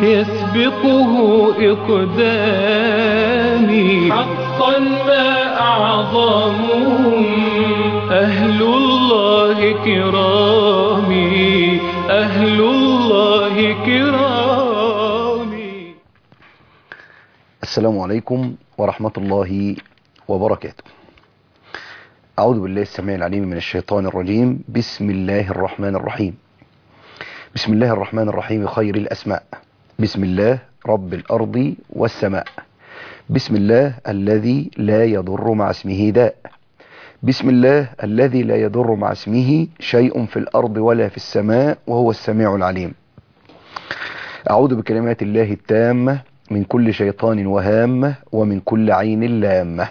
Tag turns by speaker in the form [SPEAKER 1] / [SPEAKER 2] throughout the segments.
[SPEAKER 1] يسبقه إقدامي حقا ما أعظمهم أهل الله كرامي أهل الله كرامي
[SPEAKER 2] السلام عليكم ورحمة الله وبركاته أعوذ بالله السميع العليم من الشيطان الرجيم بسم الله الرحمن الرحيم بسم الله الرحمن الرحيم خير الأسماء بسم الله رب الأرض والسماء بسم الله الذي لا يضر مع اسمه داء بسم الله الذي لا يضر مع اسمه شيء في الأرض ولا في السماء وهو السميع العليم أعوذ بكلمات الله التامة من كل شيطان وهامة ومن كل عين لامة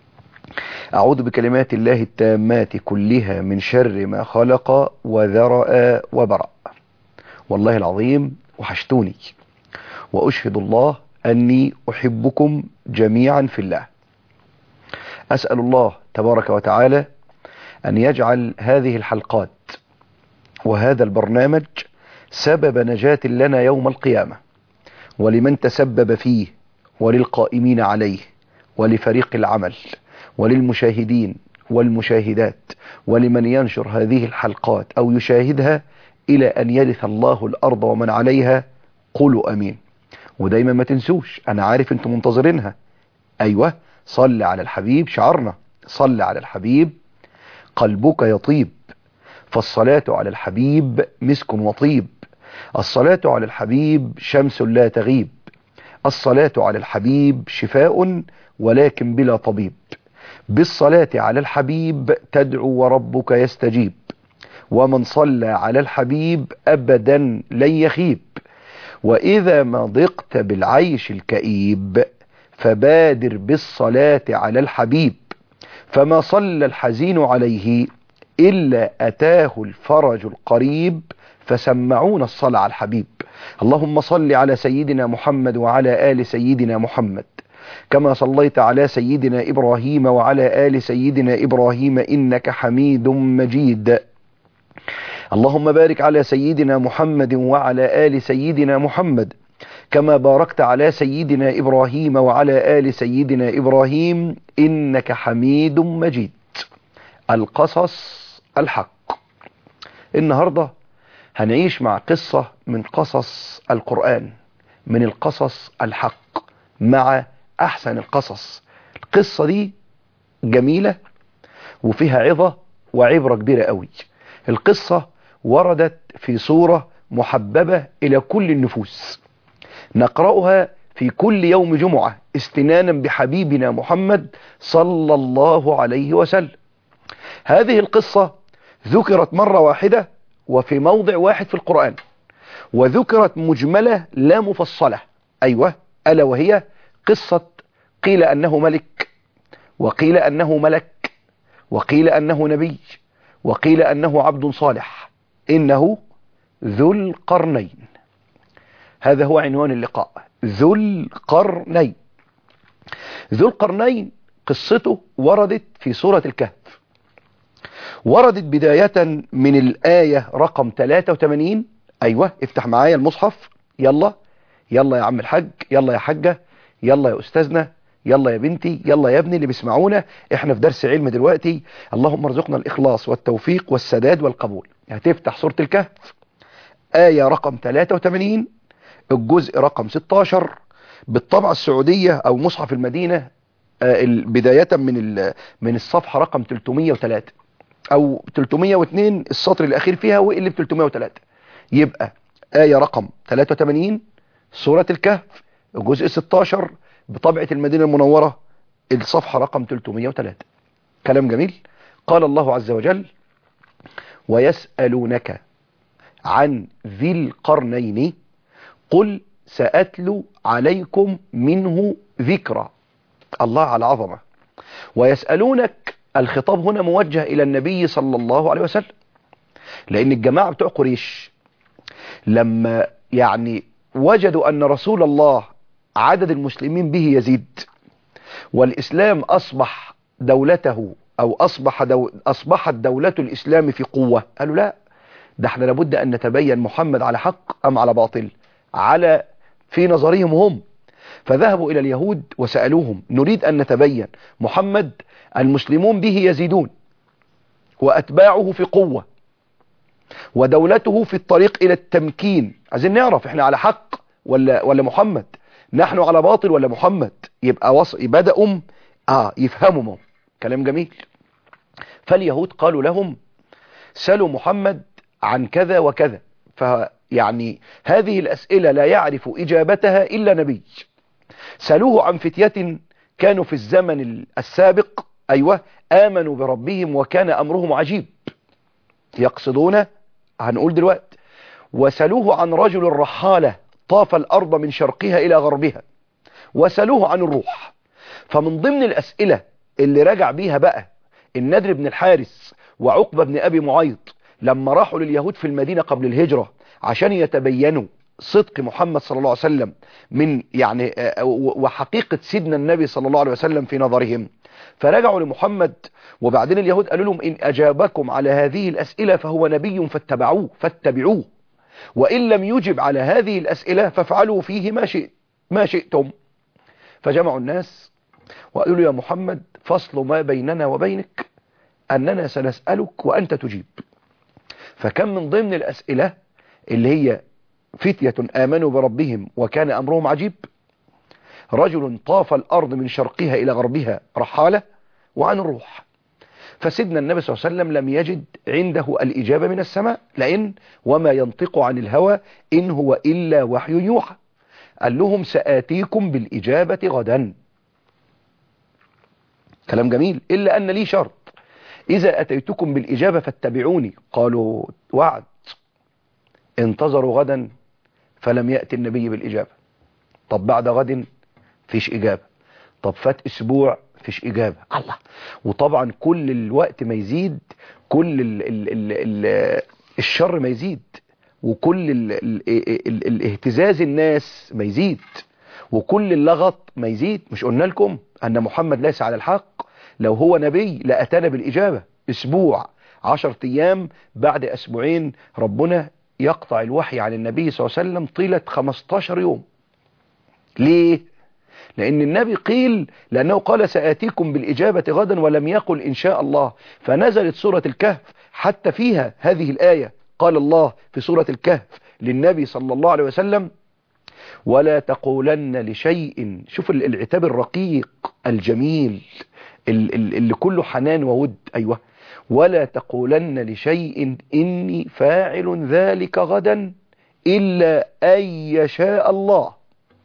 [SPEAKER 2] أعوذ بكلمات الله التامات كلها من شر ما خلق وذرأ وبرأ والله العظيم وحشتوني وأشهد الله أني أحبكم جميعا في الله أسأل الله تبارك وتعالى أن يجعل هذه الحلقات وهذا البرنامج سبب نجاة لنا يوم القيامة ولمن تسبب فيه وللقائمين عليه ولفريق العمل وللمشاهدين والمشاهدات ولمن ينشر هذه الحلقات أو يشاهدها إلى أن يرث الله الأرض ومن عليها قولوا أمين ودايما ما تنسوش أنا عارف أنتم منتظرينها أيوة صل على الحبيب شعرنا صل على الحبيب قلبك يطيب فالصلاة على الحبيب مسك وطيب الصلاة على الحبيب شمس لا تغيب الصلاة على الحبيب شفاء ولكن بلا طبيب بالصلاة على الحبيب تدعو وربك يستجيب ومن صلى على الحبيب أبدا لن يخيب وإذا ما ضقت بالعيش الكئيب فبادر بالصلاة على الحبيب فما صلى الحزين عليه إلا أتاه الفرج القريب فسمعون الصلاة على الحبيب اللهم صل على سيدنا محمد وعلى آل سيدنا محمد كما صليت على سيدنا إبراهيم وعلى آل سيدنا إبراهيم إنك حميد مجيد اللهم بارك على سيدنا محمد وعلى آل سيدنا محمد كما باركت على سيدنا إبراهيم وعلى آل سيدنا إبراهيم إنك حميد مجيد القصص الحق النهاردة هنعيش مع قصة من قصص القرآن من القصص الحق مع أحسن القصص القصة دي جميلة وفيها عظة وعبرة كبيرة قوي القصة وردت في صورة محببة إلى كل النفوس نقرأها في كل يوم جمعة استنانا بحبيبنا محمد صلى الله عليه وسلم هذه القصة ذكرت مرة واحدة وفي موضع واحد في القرآن وذكرت مجملة لا مفصلة أيوة ألا وهي قصة قيل أنه ملك وقيل أنه ملك وقيل أنه نبي وقيل أنه عبد صالح إنه ذو القرنين هذا هو عنوان اللقاء ذو القرنين ذو القرنين قصته وردت في سورة الكهف وردت بداية من الآية رقم 83 أيوة افتح معايا المصحف يلا يلا يا عم الحاج يلا يا حاجة يلا يا أستاذنا يلا يا بنتي يلا يا ابني اللي بيسمعونا احنا في درس علم دلوقتي اللهم ارزقنا الإخلاص والتوفيق والسداد والقبول هتفتح سورة الكهف آية رقم 83 الجزء رقم 16 بالطبعة السعودية أو مصحف المدينة بداية من من الصفحة رقم 303 أو 302 السطر الأخير فيها واللي في 303 يبقى آية رقم 83 سورة الكهف الجزء 16 بطبعة المدينة المنورة الصفحة رقم 303 كلام جميل قال الله عز وجل ويسألونك عن ذي القرنين قل سأتلو عليكم منه ذكرى الله على عظمة ويسألونك الخطاب هنا موجه إلى النبي صلى الله عليه وسلم لأن الجماعة بتوع قريش لما يعني وجدوا أن رسول الله عدد المسلمين به يزيد والإسلام أصبح دولته أو أصبح دو أصبحت دولة الإسلام في قوة قالوا لا ده احنا لابد أن نتبين محمد على حق أم على باطل على في نظرهم هم فذهبوا إلى اليهود وسألوهم نريد أن نتبين محمد المسلمون به يزيدون وأتباعه في قوة ودولته في الطريق إلى التمكين عايزين نعرف احنا على حق ولا, ولا محمد نحن على باطل ولا محمد يبقى وص... بدأوا آه يفهموا كلام جميل فاليهود قالوا لهم سلوا محمد عن كذا وكذا فيعني هذه الأسئلة لا يعرف إجابتها إلا نبي سألوه عن فتية كانوا في الزمن السابق أيوة آمنوا بربهم وكان أمرهم عجيب يقصدون هنقول دلوقتي وسألوه عن رجل رحالة طاف الأرض من شرقها إلى غربها وسألوه عن الروح فمن ضمن الأسئلة اللي رجع بيها بقى النذر بن الحارس وعقبة بن أبي معيط لما راحوا لليهود في المدينة قبل الهجرة عشان يتبينوا صدق محمد صلى الله عليه وسلم من يعني وحقيقة سيدنا النبي صلى الله عليه وسلم في نظرهم فرجعوا لمحمد وبعدين اليهود قالوا لهم إن أجابكم على هذه الأسئلة فهو نبي فاتبعوه فاتبعوه وإن لم يجب على هذه الأسئلة فافعلوا فيه ما, شئ ما شئتم فجمعوا الناس وقالوا يا محمد فصل ما بيننا وبينك أننا سنسألك وأنت تجيب فكم من ضمن الأسئلة اللي هي فتية آمنوا بربهم وكان أمرهم عجيب رجل طاف الأرض من شرقها إلى غربها رحالة وعن الروح فسيدنا النبي صلى الله عليه وسلم لم يجد عنده الإجابة من السماء لأن وما ينطق عن الهوى إن هو إلا وحي يوحى قال لهم سآتيكم بالإجابة غدا كلام جميل إلا أن لي شرط إذا أتيتكم بالإجابة فاتبعوني قالوا وعد انتظروا غدا فلم يأتي النبي بالإجابة طب بعد غد فيش إجابة طب فات أسبوع فيش إجابة الله وطبعا كل الوقت ما يزيد كل ال ال ال ال الشر ما يزيد وكل ال ال ال الاهتزاز الناس ما يزيد وكل اللغط ما يزيد مش قلنا لكم أن محمد ليس على الحق لو هو نبي لأتانا بالإجابة أسبوع عشر أيام بعد أسبوعين ربنا يقطع الوحي عن النبي صلى الله عليه وسلم طيلة 15 يوم ليه؟ لأن النبي قيل لأنه قال سآتيكم بالإجابة غدا ولم يقل إن شاء الله فنزلت سورة الكهف حتى فيها هذه الآية قال الله في سورة الكهف للنبي صلى الله عليه وسلم ولا تقولن لشيء شوف العتاب الرقيق الجميل اللي كله حنان وود أيوة ولا تقولن لشيء إني فاعل ذلك غدا إلا أن يشاء الله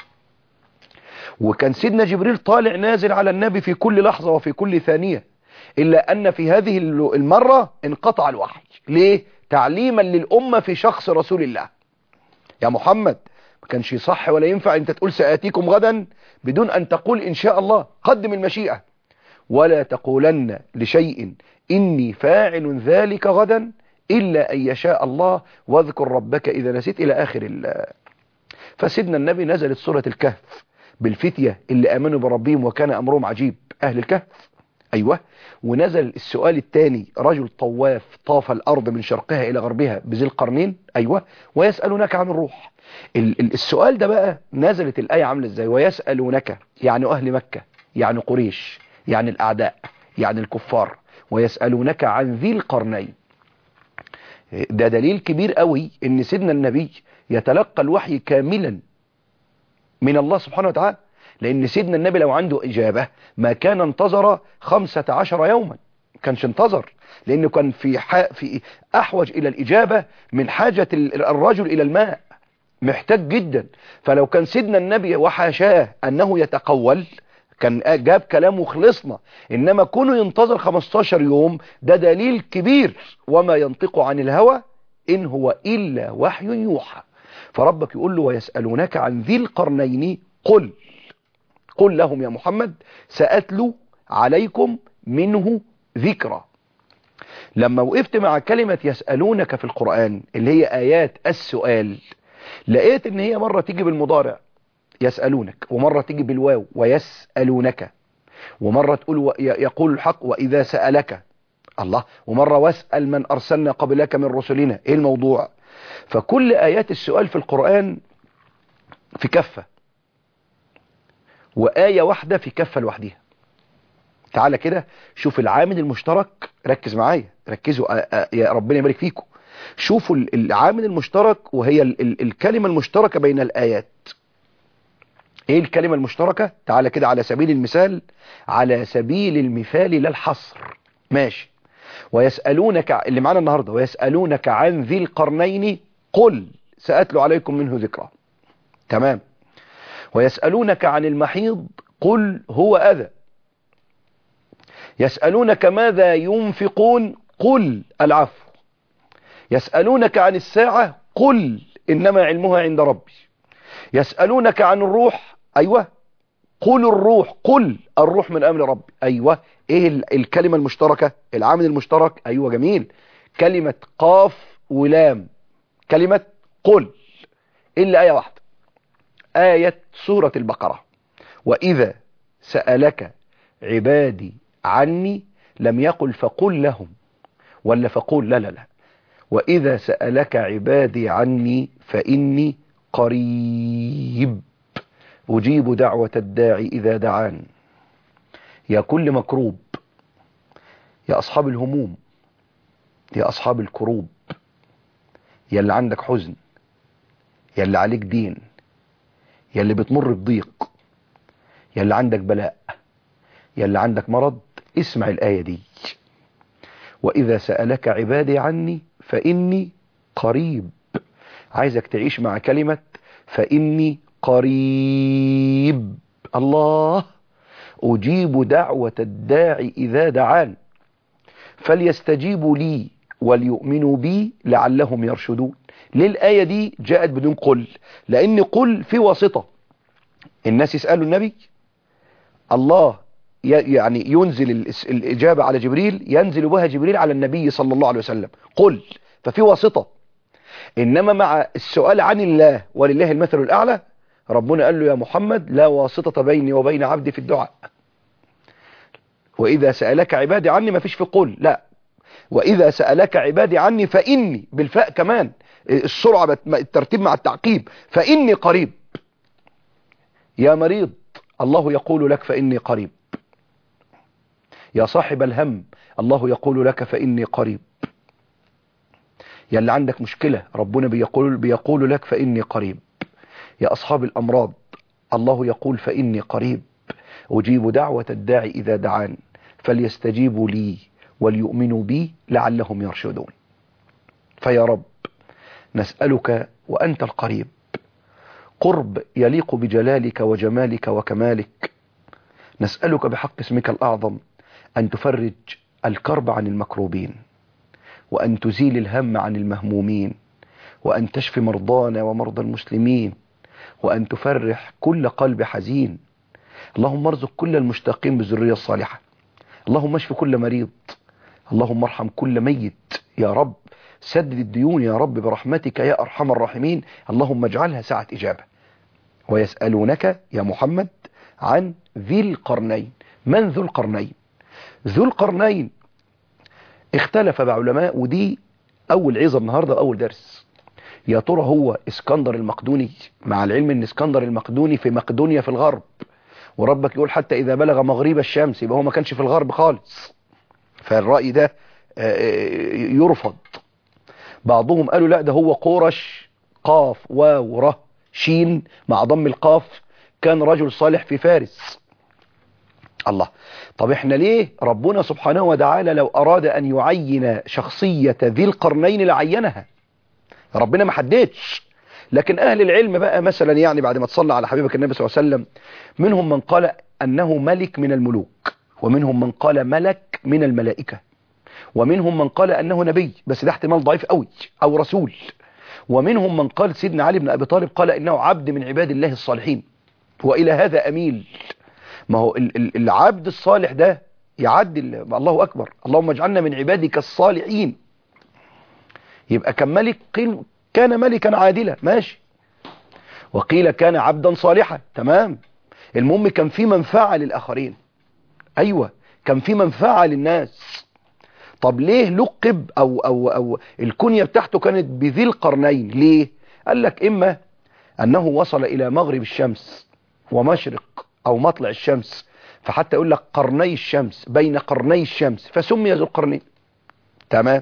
[SPEAKER 2] وكان سيدنا جبريل طالع نازل على النبي في كل لحظة وفي كل ثانية إلا أن في هذه المرة انقطع الوحي ليه؟ تعليما للأمة في شخص رسول الله يا محمد ما كانش صح ولا ينفع أنت تقول سآتيكم غدا بدون أن تقول إن شاء الله قدم المشيئة ولا تقولن لشيء إني فاعل ذلك غدا إلا أن يشاء الله واذكر ربك إذا نسيت إلى آخر ال فسيدنا النبي نزلت سورة الكهف بالفتية اللي آمنوا بربهم وكان أمرهم عجيب أهل الكهف أيوة ونزل السؤال الثاني رجل طواف طاف الأرض من شرقها إلى غربها بذي القرنين أيوة ويسألونك عن الروح السؤال ده بقى نزلت الآية عاملة إزاي ويسألونك يعني أهل مكة يعني قريش يعني الأعداء يعني الكفار ويسألونك عن ذي القرنين ده دليل كبير قوي ان سيدنا النبي يتلقى الوحي كاملا من الله سبحانه وتعالى لان سيدنا النبي لو عنده اجابة ما كان انتظر خمسة عشر يوما كانش انتظر لانه كان في, في احوج الى الاجابة من حاجة الرجل الى الماء محتاج جدا فلو كان سيدنا النبي وحاشاه انه يتقول كان جاب كلامه وخلصنا انما كونه ينتظر 15 يوم ده دليل كبير وما ينطق عن الهوى ان هو الا وحي يوحى فربك يقول له ويسألونك عن ذي القرنين قل قل لهم يا محمد سأتلو عليكم منه ذكرى لما وقفت مع كلمة يسألونك في القرآن اللي هي آيات السؤال لقيت ان هي مرة تيجي بالمضارع يسألونك ومرة تيجي بالواو ويسألونك ومرة تقول يقول الحق وإذا سألك الله ومرة واسأل من أرسلنا قبلك من رسلنا إيه الموضوع فكل آيات السؤال في القرآن في كفة وآية واحدة في كفة لوحدها تعالى كده شوف العامل المشترك ركز معايا ركزوا يا ربنا يبارك فيكم شوفوا العامل المشترك وهي ال ال الكلمة المشتركة بين الآيات ايه الكلمة المشتركة تعالى كده على سبيل المثال على سبيل المثال لا الحصر ماشي ويسألونك اللي معانا النهاردة ويسألونك عن ذي القرنين قل سأتلو عليكم منه ذكرى تمام ويسألونك عن المحيض قل هو أذى يسألونك ماذا ينفقون قل العفو يسألونك عن الساعة قل إنما علمها عند ربي يسألونك عن الروح أيوة قل الروح قل الروح من أمر ربي أيوة إيه الكلمة المشتركة العامل المشترك أيوة جميل كلمة قاف ولام كلمة قل إلا آية واحدة آية سورة البقرة وإذا سألك عبادي عني لم يقل فقل لهم ولا فقول لا لا لا وإذا سألك عبادي عني فإني قريب أجيب دعوة الداعي إذا دعان يا كل مكروب يا أصحاب الهموم يا أصحاب الكروب يا اللي عندك حزن يا اللي عليك دين يا اللي بتمر بضيق يا اللي عندك بلاء يا اللي عندك مرض اسمع الآية دي وإذا سألك عبادي عني فإني قريب عايزك تعيش مع كلمة فإني قريب الله أجيب دعوة الداعي إذا دعان فليستجيبوا لي وليؤمنوا بي لعلهم يرشدون ليه الآية دي جاءت بدون قل لأن قل في واسطة الناس يسألوا النبي الله يعني ينزل الإجابة على جبريل ينزل بها جبريل على النبي صلى الله عليه وسلم قل ففي واسطة إنما مع السؤال عن الله ولله المثل الأعلى ربنا قال له يا محمد لا واسطة بيني وبين عبدي في الدعاء وإذا سألك عبادي عني ما فيش في قل لا وإذا سألك عبادي عني فإني بالفاء كمان السرعة الترتيب مع التعقيب فإني قريب يا مريض الله يقول لك فإني قريب يا صاحب الهم الله يقول لك فإني قريب يا اللي عندك مشكلة ربنا بيقول, بيقول لك فإني قريب يا أصحاب الأمراض الله يقول فإني قريب أجيب دعوة الداعي إذا دعان فليستجيبوا لي وليؤمنوا بي لعلهم يرشدون فيا رب نسألك وأنت القريب قرب يليق بجلالك وجمالك وكمالك نسألك بحق اسمك الأعظم أن تفرج الكرب عن المكروبين وأن تزيل الهم عن المهمومين وأن تشفي مرضانا ومرضى المسلمين وأن تفرح كل قلب حزين اللهم ارزق كل المشتاقين بالذرية الصالحة اللهم اشف كل مريض اللهم ارحم كل ميت يا رب سدد الديون يا رب برحمتك يا أرحم الراحمين اللهم اجعلها ساعة إجابة ويسألونك يا محمد عن ذي القرنين من ذو القرنين ذو القرنين اختلف بعلماء ودي أول عظة النهاردة أول درس يا ترى هو اسكندر المقدوني مع العلم ان اسكندر المقدوني في مقدونيا في الغرب وربك يقول حتى إذا بلغ مغرب الشمس يبقى هو ما كانش في الغرب خالص فالرأي ده يرفض بعضهم قالوا لا ده هو قورش قاف واو ره شين مع ضم القاف كان رجل صالح في فارس الله طب احنا ليه ربنا سبحانه وتعالى لو أراد أن يعين شخصية ذي القرنين لعينها ربنا ما حددش لكن أهل العلم بقى مثلا يعني بعد ما تصلى على حبيبك النبي صلى الله عليه وسلم منهم من قال أنه ملك من الملوك ومنهم من قال ملك من الملائكة ومنهم من قال أنه نبي بس ده احتمال ضعيف قوي أو رسول ومنهم من قال سيدنا علي بن أبي طالب قال إنه عبد من عباد الله الصالحين وإلى هذا أميل ما هو العبد الصالح ده يعدل الله أكبر اللهم اجعلنا من عبادك الصالحين يبقى كان ملك كان ملكا عادلا ماشي وقيل كان عبدا صالحا تمام المهم كان في منفعة للآخرين أيوة كان في منفعة للناس طب ليه لقب أو, أو, أو الكنية بتاعته كانت بذي القرنين ليه قال لك إما أنه وصل إلى مغرب الشمس ومشرق أو مطلع الشمس فحتى يقول لك قرني الشمس بين قرني الشمس فسمي ذو القرنين تمام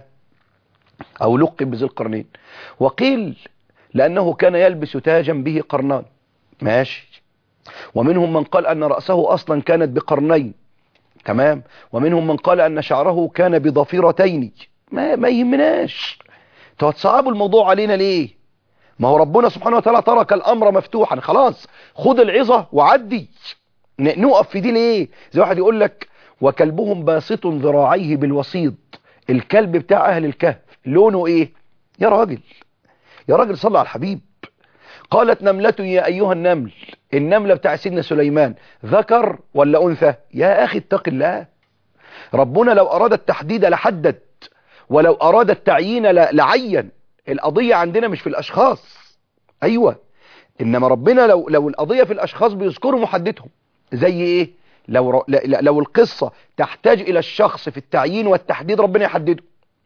[SPEAKER 2] أو لقب بذو القرنين وقيل لأنه كان يلبس تاجا به قرنان ماشي ومنهم من قال أن رأسه أصلا كانت بقرنين تمام ومنهم من قال أن شعره كان بضفيرتين ما, ما يهمناش تصعبوا الموضوع علينا ليه ما هو ربنا سبحانه وتعالى ترك الأمر مفتوحا خلاص خد العظة وعدي نقف في دي ليه زي واحد يقول لك وكلبهم باسط ذراعيه بالوسيط الكلب بتاع أهل الكهف لونه ايه يا راجل يا راجل صلى على الحبيب قالت نملة يا أيها النمل النملة بتاع سيدنا سليمان ذكر ولا أنثى يا أخي اتق الله ربنا لو أراد التحديد لحدد ولو أراد التعيين لعين القضية عندنا مش في الأشخاص أيوة إنما ربنا لو, لو القضية في الأشخاص بيذكروا محددهم زي إيه لو, لو القصة تحتاج إلى الشخص في التعيين والتحديد ربنا يحدده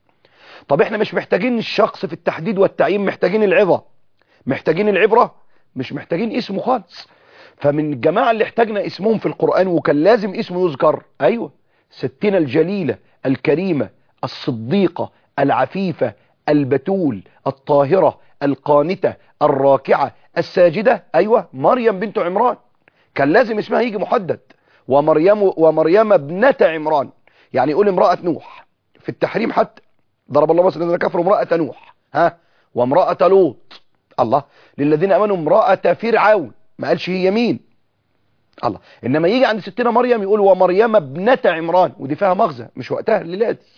[SPEAKER 2] طب احنا مش محتاجين الشخص في التحديد والتعيين محتاجين العظة محتاجين العبرة مش محتاجين اسمه خالص فمن الجماعة اللي احتاجنا اسمهم في القرآن وكان لازم اسمه يذكر ايوه ستنا الجليلة الكريمة الصديقة العفيفة البتول الطاهرة القانتة الراكعة الساجدة ايوه مريم بنت عمران كان لازم اسمها يجي محدد ومريم ومريم ابنة عمران يعني يقول امرأة نوح في التحريم حتى ضرب الله مثلا كفر امرأة نوح ها وامرأة لوط الله للذين امنوا امرأة فرعون ما قالش هي مين الله انما يجي عند ستنا مريم يقول ومريم ابنة عمران ودي فيها مغزى مش وقتها الليلة دي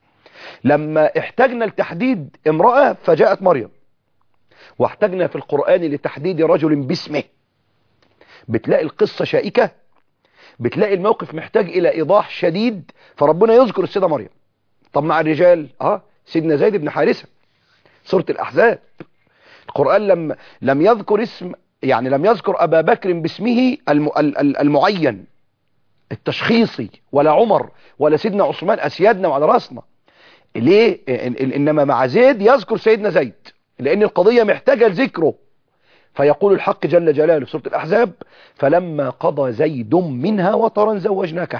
[SPEAKER 2] لما احتاجنا لتحديد امرأة فجاءت مريم واحتاجنا في القرآن لتحديد رجل باسمه بتلاقي القصة شائكة بتلاقي الموقف محتاج الى ايضاح شديد فربنا يذكر السيدة مريم طب مع الرجال اه سيدنا زيد بن حارثة سورة الاحزاب القرآن لم لم يذكر اسم يعني لم يذكر ابا بكر باسمه المعين التشخيصي ولا عمر ولا سيدنا عثمان اسيادنا وعلى راسنا ليه انما مع زيد يذكر سيدنا زيد لان القضية محتاجة لذكره فيقول الحق جل جلاله في سورة الأحزاب فلما قضى زيد منها وطرا زوجناكه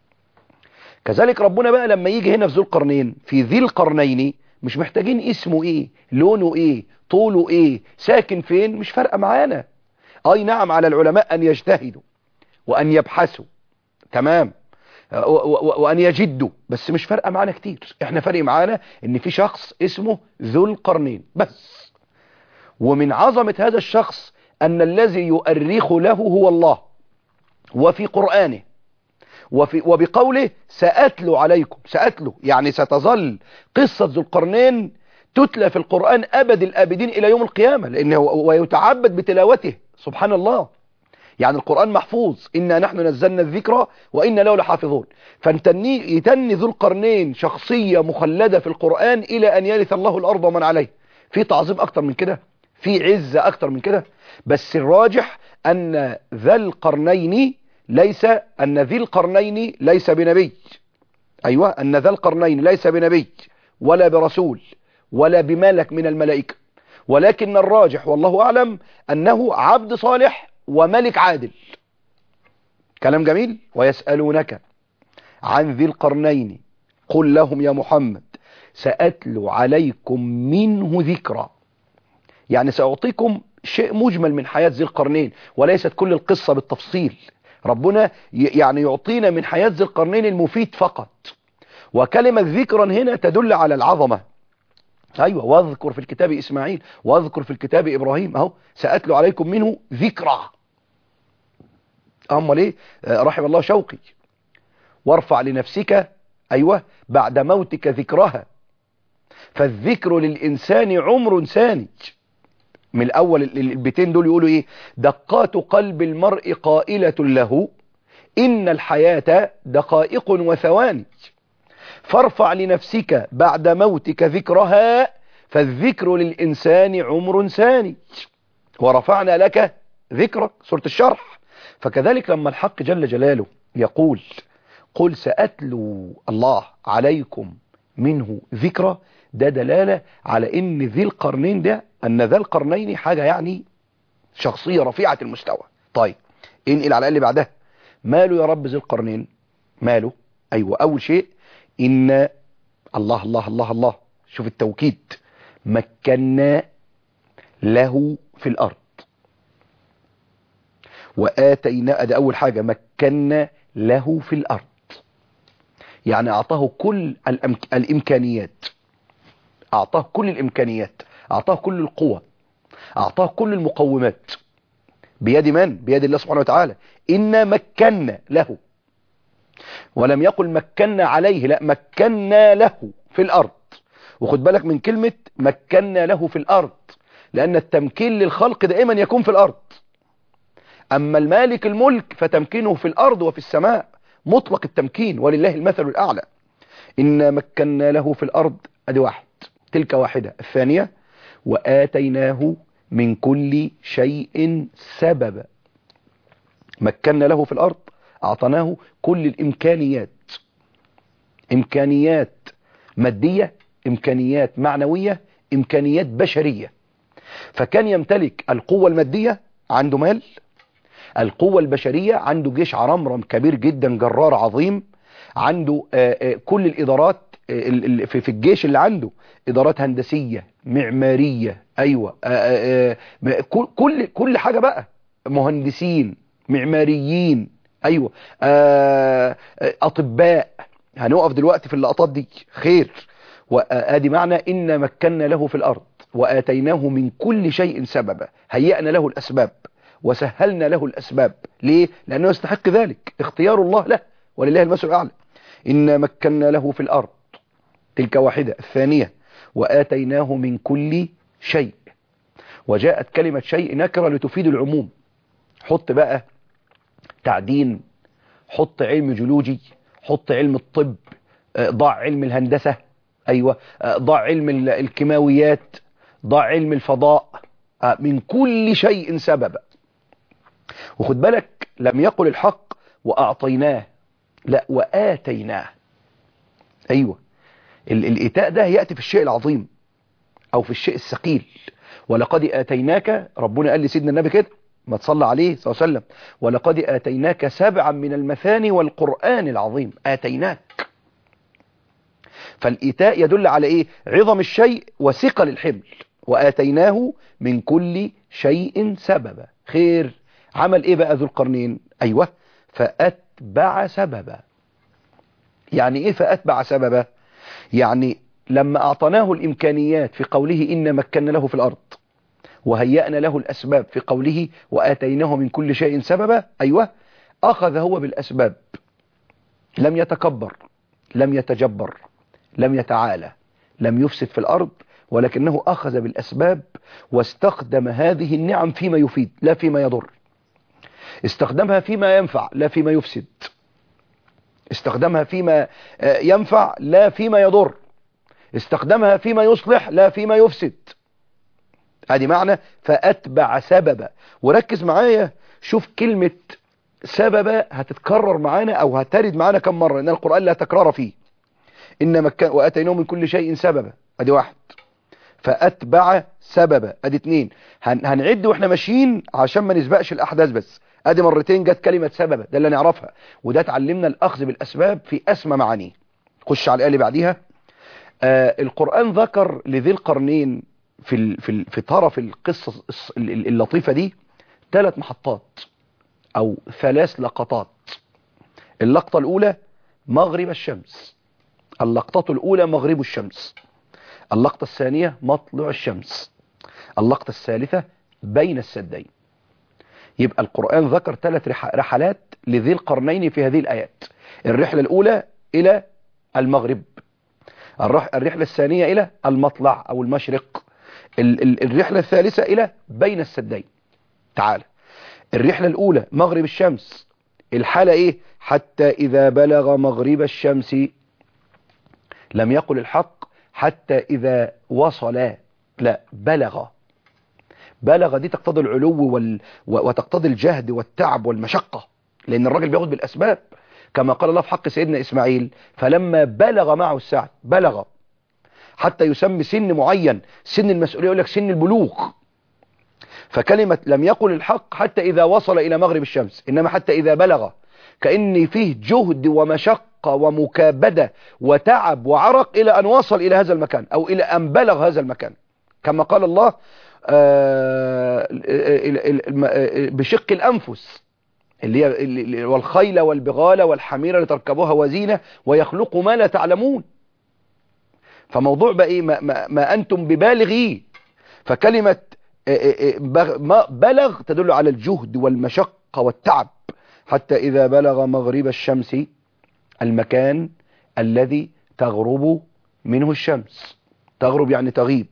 [SPEAKER 2] كذلك ربنا بقى لما يجي هنا في ذو القرنين في ذي القرنين مش محتاجين اسمه ايه لونه ايه طوله ايه ساكن فين مش فارقه معانا اي نعم على العلماء ان يجتهدوا وان يبحثوا تمام وان يجدوا بس مش فارقه معانا كتير احنا فارق معانا ان في شخص اسمه ذو القرنين بس ومن عظمة هذا الشخص أن الذي يؤرخ له هو الله وفي قرآنه وفي وبقوله سأتلو عليكم سأتلو يعني ستظل قصة ذو القرنين تتلى في القرآن أبد الآبدين إلى يوم القيامة لأنه ويتعبد بتلاوته سبحان الله يعني القرآن محفوظ إنا نحن نزلنا الذكرى وإنا له لحافظون فانتني يتني ذو القرنين شخصية مخلدة في القرآن إلى أن يرث الله الأرض ومن عليه في تعظيم أكتر من كده في عزة أكتر من كده بس الراجح أن ذا القرنين ليس أن ذي القرنين ليس بنبي أيوة أن ذا القرنين ليس بنبي ولا برسول ولا بملك من الملائكة ولكن الراجح والله أعلم أنه عبد صالح وملك عادل كلام جميل ويسألونك عن ذي القرنين قل لهم يا محمد سأتلو عليكم منه ذكرى يعني سأعطيكم شيء مجمل من حياة ذي القرنين وليست كل القصة بالتفصيل ربنا يعني يعطينا من حياة ذي القرنين المفيد فقط وكلمة ذكرا هنا تدل على العظمة أيوة واذكر في الكتاب إسماعيل واذكر في الكتاب إبراهيم أهو سأتلو عليكم منه ذكرى أمال إيه رحم الله شوقي وارفع لنفسك أيوة بعد موتك ذكرها فالذكر للإنسان عمر ثاني من الأول البيتين دول يقولوا إيه دقات قلب المرء قائلة له إن الحياة دقائق وثواني فارفع لنفسك بعد موتك ذكرها فالذكر للإنسان عمر ثاني ورفعنا لك ذكرك سورة الشرح فكذلك لما الحق جل جلاله يقول قل سأتلو الله عليكم منه ذكرى ده دلالة على ان ذي القرنين ده ان ذا القرنين حاجة يعني شخصية رفيعة المستوى طيب انقل على اللي بعدها ماله يا رب ذي القرنين ماله ايوه اول شيء ان الله الله الله الله شوف التوكيد مكنا له في الارض واتينا ده اول حاجة مكنا له في الارض يعني اعطاه كل الأمك... الامكانيات اعطاه كل الامكانيات اعطاه كل القوة اعطاه كل المقومات بيد من بيد الله سبحانه وتعالى إنا مكنا له ولم يقل مكنا عليه لا مكنا له في الأرض وخد بالك من كلمة مكنا له في الأرض لأن التمكين للخلق دائما يكون في الأرض أما المالك الملك فتمكينه في الأرض وفي السماء مطلق التمكين ولله المثل الأعلى إنا مكنا له في الأرض أدي واحد تلك واحدة الثانية وآتيناه من كل شيء سببا مكنا له في الأرض أعطناه كل الإمكانيات إمكانيات مادية إمكانيات معنوية إمكانيات بشرية فكان يمتلك القوة المادية عنده مال القوة البشرية عنده جيش عرمرم كبير جدا جرار عظيم عنده كل الإدارات في الجيش اللي عنده إدارات هندسية معمارية أيوة آآ آآ كل كل حاجة بقى مهندسين معماريين أيوة أطباء هنقف دلوقتي في اللقطات دي خير وادي معنى إن مكنا له في الأرض وآتيناه من كل شيء سببا هيأنا له الأسباب وسهلنا له الأسباب ليه؟ لأنه يستحق ذلك اختيار الله له ولله المثل الأعلى إن مكنا له في الأرض تلك واحدة الثانية وآتيناه من كل شيء وجاءت كلمة شيء نكرة لتفيد العموم حط بقى تعدين حط علم جيولوجي حط علم الطب ضع علم الهندسة أيوة ضع علم الكيماويات ضع علم الفضاء من كل شيء سببا وخد بالك لم يقل الحق وأعطيناه لا وآتيناه أيوة الإيتاء ده يأتي في الشيء العظيم أو في الشيء الثقيل ولقد آتيناك ربنا قال لسيدنا النبي كده ما تصلى عليه صلى الله عليه وسلم ولقد آتيناك سبعا من المثاني والقرآن العظيم آتيناك فالإيتاء يدل على إيه عظم الشيء وثقل الحمل وآتيناه من كل شيء سببا خير عمل إيه بقى ذو القرنين أيوة فأتبع سببا يعني إيه فأتبع سببا يعني لما أعطناه الإمكانيات في قوله إن مكنا له في الأرض وهيأنا له الأسباب في قوله وآتيناه من كل شيء سببا أيوة أخذ هو بالأسباب لم يتكبر لم يتجبر لم يتعالى لم يفسد في الأرض ولكنه أخذ بالأسباب واستخدم هذه النعم فيما يفيد لا فيما يضر استخدمها فيما ينفع لا فيما يفسد استخدمها فيما ينفع لا فيما يضر استخدمها فيما يصلح لا فيما يفسد ادي معنى فأتبع سببا وركز معايا شوف كلمة سببا هتتكرر معانا او هترد معانا كم مرة ان القرآن لا تكرار فيه إن مكان وأتيناه من كل شيء سببا ادي واحد فأتبع سببا ادي اتنين هن هنعد واحنا ماشيين عشان ما نسبقش الأحداث بس ادي مرتين جت كلمة سببا ده اللي نعرفها وده تعلمنا الأخذ بالأسباب في أسمى معانيه خش على الآية اللي بعديها آه القرآن ذكر لذي القرنين في ال في ال في طرف القصة اللطيفة دي ثلاث محطات أو ثلاث لقطات اللقطة الأولى مغرب الشمس اللقطة الأولى مغرب الشمس اللقطة الثانية مطلع الشمس اللقطة الثالثة بين السدين يبقى القرآن ذكر ثلاث رحلات لذي القرنين في هذه الآيات الرحلة الأولى إلى المغرب الرحلة الثانية إلى المطلع أو المشرق الرحلة الثالثة إلى بين السدين تعال الرحلة الأولى مغرب الشمس الحالة إيه حتى إذا بلغ مغرب الشمس لم يقل الحق حتى إذا وصل لا بلغ بلغ دي تقتضي العلو وال... وتقتضي الجهد والتعب والمشقة لأن الراجل بياخد بالأسباب كما قال الله في حق سيدنا إسماعيل فلما بلغ معه السعي بلغ حتى يسمي سن معين سن المسؤولية يقول لك سن البلوغ فكلمة لم يقل الحق حتى إذا وصل إلى مغرب الشمس إنما حتى إذا بلغ كأن فيه جهد ومشقة ومكابدة وتعب وعرق إلى أن وصل إلى هذا المكان أو إلى أن بلغ هذا المكان كما قال الله آه، بشق الأنفس اللي هي اللي- والخيل والبغال والحمير لتركبوها وزينة ويخلق ما لا تعلمون فموضوع بقى ايه ما, ما, ما انتم ببالغيه فكلمة آه، آه، آه، بغ- ما بلغ تدل على الجهد والمشقة والتعب حتى إذا بلغ مغرب الشمس المكان الذي تغرب منه الشمس تغرب يعني تغيب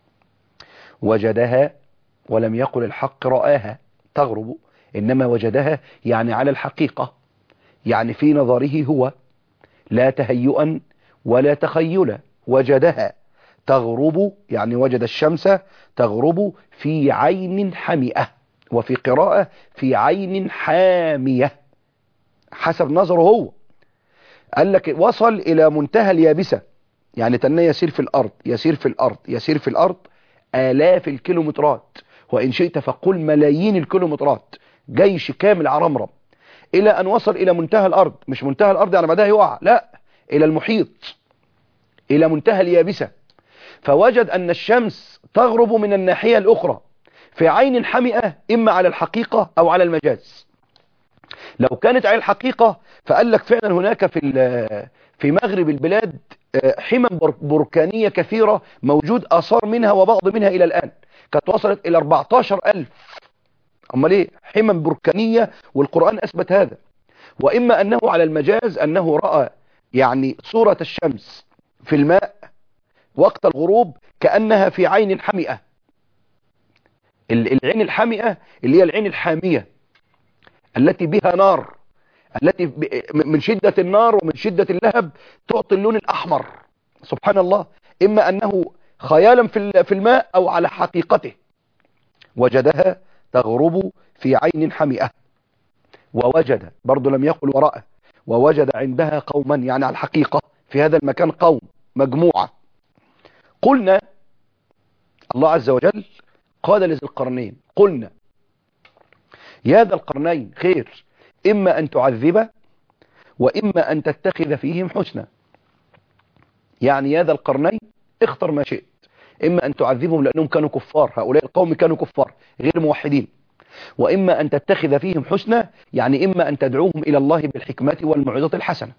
[SPEAKER 2] وجدها ولم يقل الحق رآها تغرب إنما وجدها يعني على الحقيقة يعني في نظره هو لا تهيئا ولا تخيلا وجدها تغرب يعني وجد الشمس تغرب في عين حمئة وفي قراءة في عين حامية حسب نظره هو قال لك وصل إلى منتهى اليابسة يعني تنى يسير في الأرض يسير في الأرض يسير في الأرض آلاف الكيلومترات وإن شئت فقل ملايين الكيلومترات جيش كامل عرمرم إلى أن وصل إلى منتهى الأرض مش منتهى الأرض يعني بعدها يقع لا إلى المحيط إلى منتهى اليابسة فوجد أن الشمس تغرب من الناحية الأخرى في عين حمئة إما على الحقيقة أو على المجاز لو كانت على الحقيقة فقال لك فعلا هناك في ال- في مغرب البلاد آه، حمم بر- بركانية كثيرة موجود آثار منها وبعض منها إلى الآن كانت وصلت إلى 14000 أمال إيه حمم بركانية والقرآن أثبت هذا وإما أنه على المجاز أنه رأى يعني صورة الشمس في الماء وقت الغروب كأنها في عين حمئة ال- العين الحمئة اللي هي العين الحامية التي بها نار التي ب- من شدة النار ومن شدة اللهب تعطي اللون الأحمر سبحان الله إما أنه خيالا في ال- في الماء أو على حقيقته وجدها تغرب في عين حمئة ووجد برضو لم يقل وراءه ووجد عندها قوما يعني على الحقيقة في هذا المكان قوم مجموعة قلنا الله عز وجل قال لذي القرنين قلنا يا ذا القرنين خير إما أن تعذب وإما أن تتخذ فيهم حسنا يعني يا ذا القرنين اختر ما شئت إما أن تعذبهم لأنهم كانوا كفار هؤلاء القوم كانوا كفار غير موحدين وإما أن تتخذ فيهم حسنا يعني إما أن تدعوهم إلى الله بالحكمة والموعظة الحسنة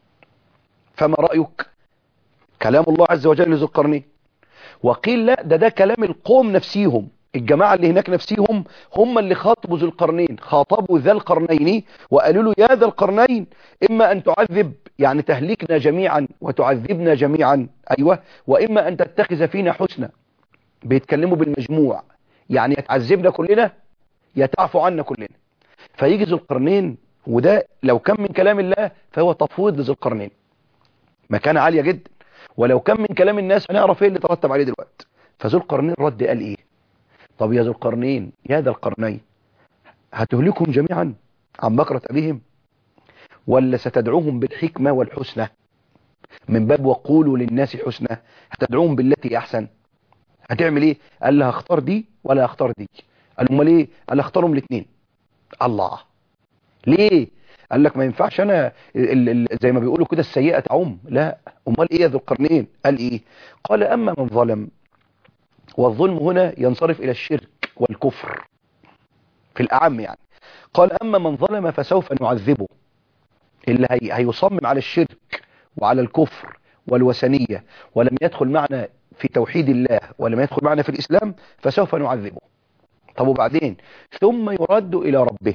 [SPEAKER 2] فما رأيك كلام الله عز وجل لذو القرنين وقيل لا ده ده كلام القوم نفسيهم الجماعة اللي هناك نفسيهم هم اللي خاطبوا ذو القرنين خاطبوا ذا القرنين وقالوا له يا ذا القرنين إما أن تعذب يعني تهلكنا جميعا وتعذبنا جميعا أيوة وإما أن تتخذ فينا حسنا بيتكلموا بالمجموع يعني يتعذبنا كلنا يتعفو عنا كلنا فيجي ذو القرنين وده لو كان من كلام الله فهو تفويض لذو القرنين مكانة عالية جدا ولو كان من كلام الناس هنعرف ايه اللي ترتب عليه دلوقتي فذو القرنين رد قال ايه طب يا ذو القرنين يا ذا القرنين هتهلكهم جميعا عن بكرة أبيهم ولا ستدعوهم بالحكمة والحسنى من باب وقولوا للناس حسنى هتدعوهم بالتي أحسن هتعمل ايه قال لها اختار دي ولا اختار دي قال امال ايه قال اختارهم الاثنين الله ليه قال لك ما ينفعش انا ال ال زي ما بيقولوا كده السيئة تعم لا امال ايه يا ذو القرنين قال ايه قال اما من ظلم والظلم هنا ينصرف الى الشرك والكفر في الاعم يعني قال اما من ظلم فسوف نعذبه اللي هي هيصمم على الشرك وعلى الكفر والوثنية ولم يدخل معنا في توحيد الله ولم يدخل معنا في الإسلام فسوف نعذبه طب وبعدين ثم يرد إلى ربه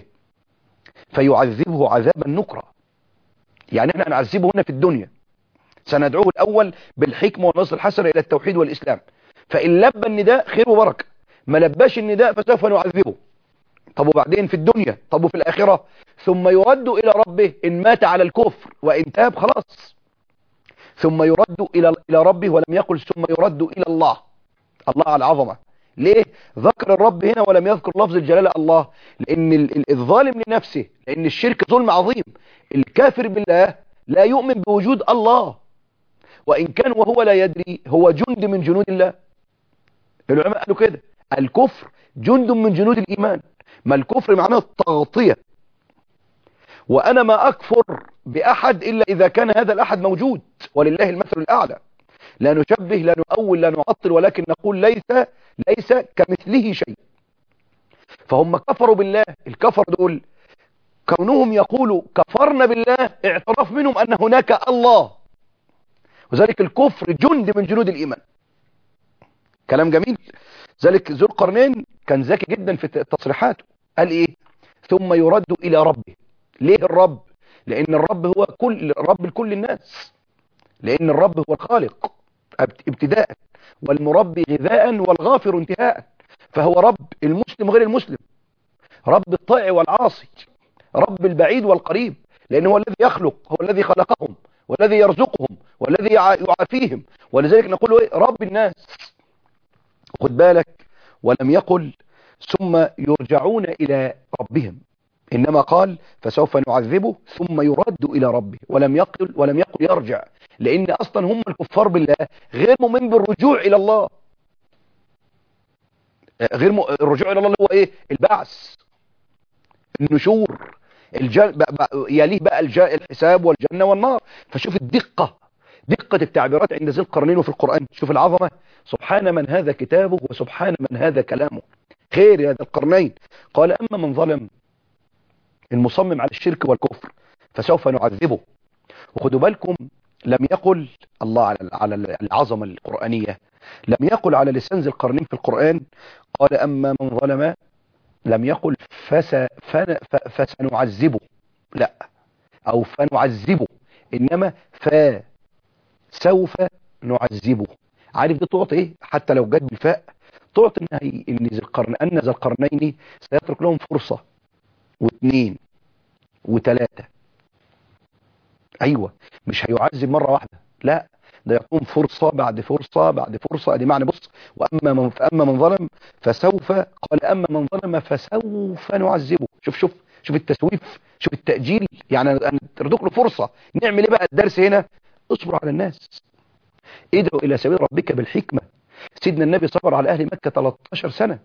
[SPEAKER 2] فيعذبه عذابا نكرا يعني احنا هنعذبه هنا في الدنيا سندعوه الأول بالحكمة والنصر الحسنة إلى التوحيد والإسلام فإن لبى النداء خير وبركة ما لباش النداء فسوف نعذبه طب وبعدين في الدنيا طب وفي الآخرة ثم يرد إلى ربه إن مات على الكفر وإن تاب خلاص ثم يرد إلى إلى ربه ولم يقل ثم يرد إلى الله الله على العظمة ليه ذكر الرب هنا ولم يذكر لفظ الجلالة الله لأن ال- ال- الظالم لنفسه لأن الشرك ظلم عظيم الكافر بالله لا يؤمن بوجود الله وإن كان وهو لا يدري هو جند من جنود الله العلماء قالوا كده الكفر جند من جنود الإيمان ما الكفر معناه التغطية وأنا ما أكفر بأحد إلا إذا كان هذا الأحد موجود ولله المثل الأعلى لا نشبه لا نؤول لا نعطل ولكن نقول ليس ليس كمثله شيء فهم كفروا بالله الكفر دول كونهم يقولوا كفرنا بالله اعتراف منهم أن هناك الله وذلك الكفر جند من جنود الإيمان كلام جميل ذلك ذو القرنين كان ذكي جدا في تصريحاته قال ايه ثم يرد الى ربه ليه الرب لان الرب هو كل رب لكل الناس لان الرب هو الخالق ابتداء والمربي غذاء والغافر انتهاء فهو رب المسلم غير المسلم رب الطائع والعاصي رب البعيد والقريب لأنه هو الذي يخلق هو الذي خلقهم والذي يرزقهم والذي يعافيهم ولذلك نقول إيه؟ رب الناس خد بالك ولم يقل ثم يرجعون إلى ربهم إنما قال فسوف نعذبه ثم يرد إلى ربه ولم يقل ولم يقل يرجع لأن أصلا هم الكفار بالله غير مؤمن بالرجوع إلى الله غير م... الرجوع إلى الله اللي هو إيه البعث النشور الجن... بقى بقى يليه بقى الج... الحساب والجنة والنار فشوف الدقة دقة التعبيرات عند ذي القرنين وفي القرآن شوف العظمة سبحان من هذا كتابه وسبحان من هذا كلامه خير يا ذا القرنين قال أما من ظلم المصمم على الشرك والكفر فسوف نعذبه وخدوا بالكم لم يقل الله على على العظمة القرآنية لم يقل على لسان ذي القرنين في القرآن قال أما من ظلم لم يقل فس فن فسنعذبه لا أو فنعذبه إنما فسوف نعذبه عارف دي تعطي إيه حتى لو جت بالفاء تعطي إن هي إن ذي القرن أن ذي القرنين سيترك لهم فرصة واثنين وثلاثة أيوة مش هيعذب مرة واحدة لا ده يقوم فرصة بعد فرصة بعد فرصة ادي معنى بص وأما من, فأما من ظلم فسوف قال أما من ظلم فسوف نعذبه شوف شوف شوف التسويف شوف التأجيل يعني أن ترزق له فرصة نعمل ايه بقى الدرس هنا اصبر على الناس ادعو إلى سبيل ربك بالحكمة سيدنا النبي صبر على أهل مكة 13 سنة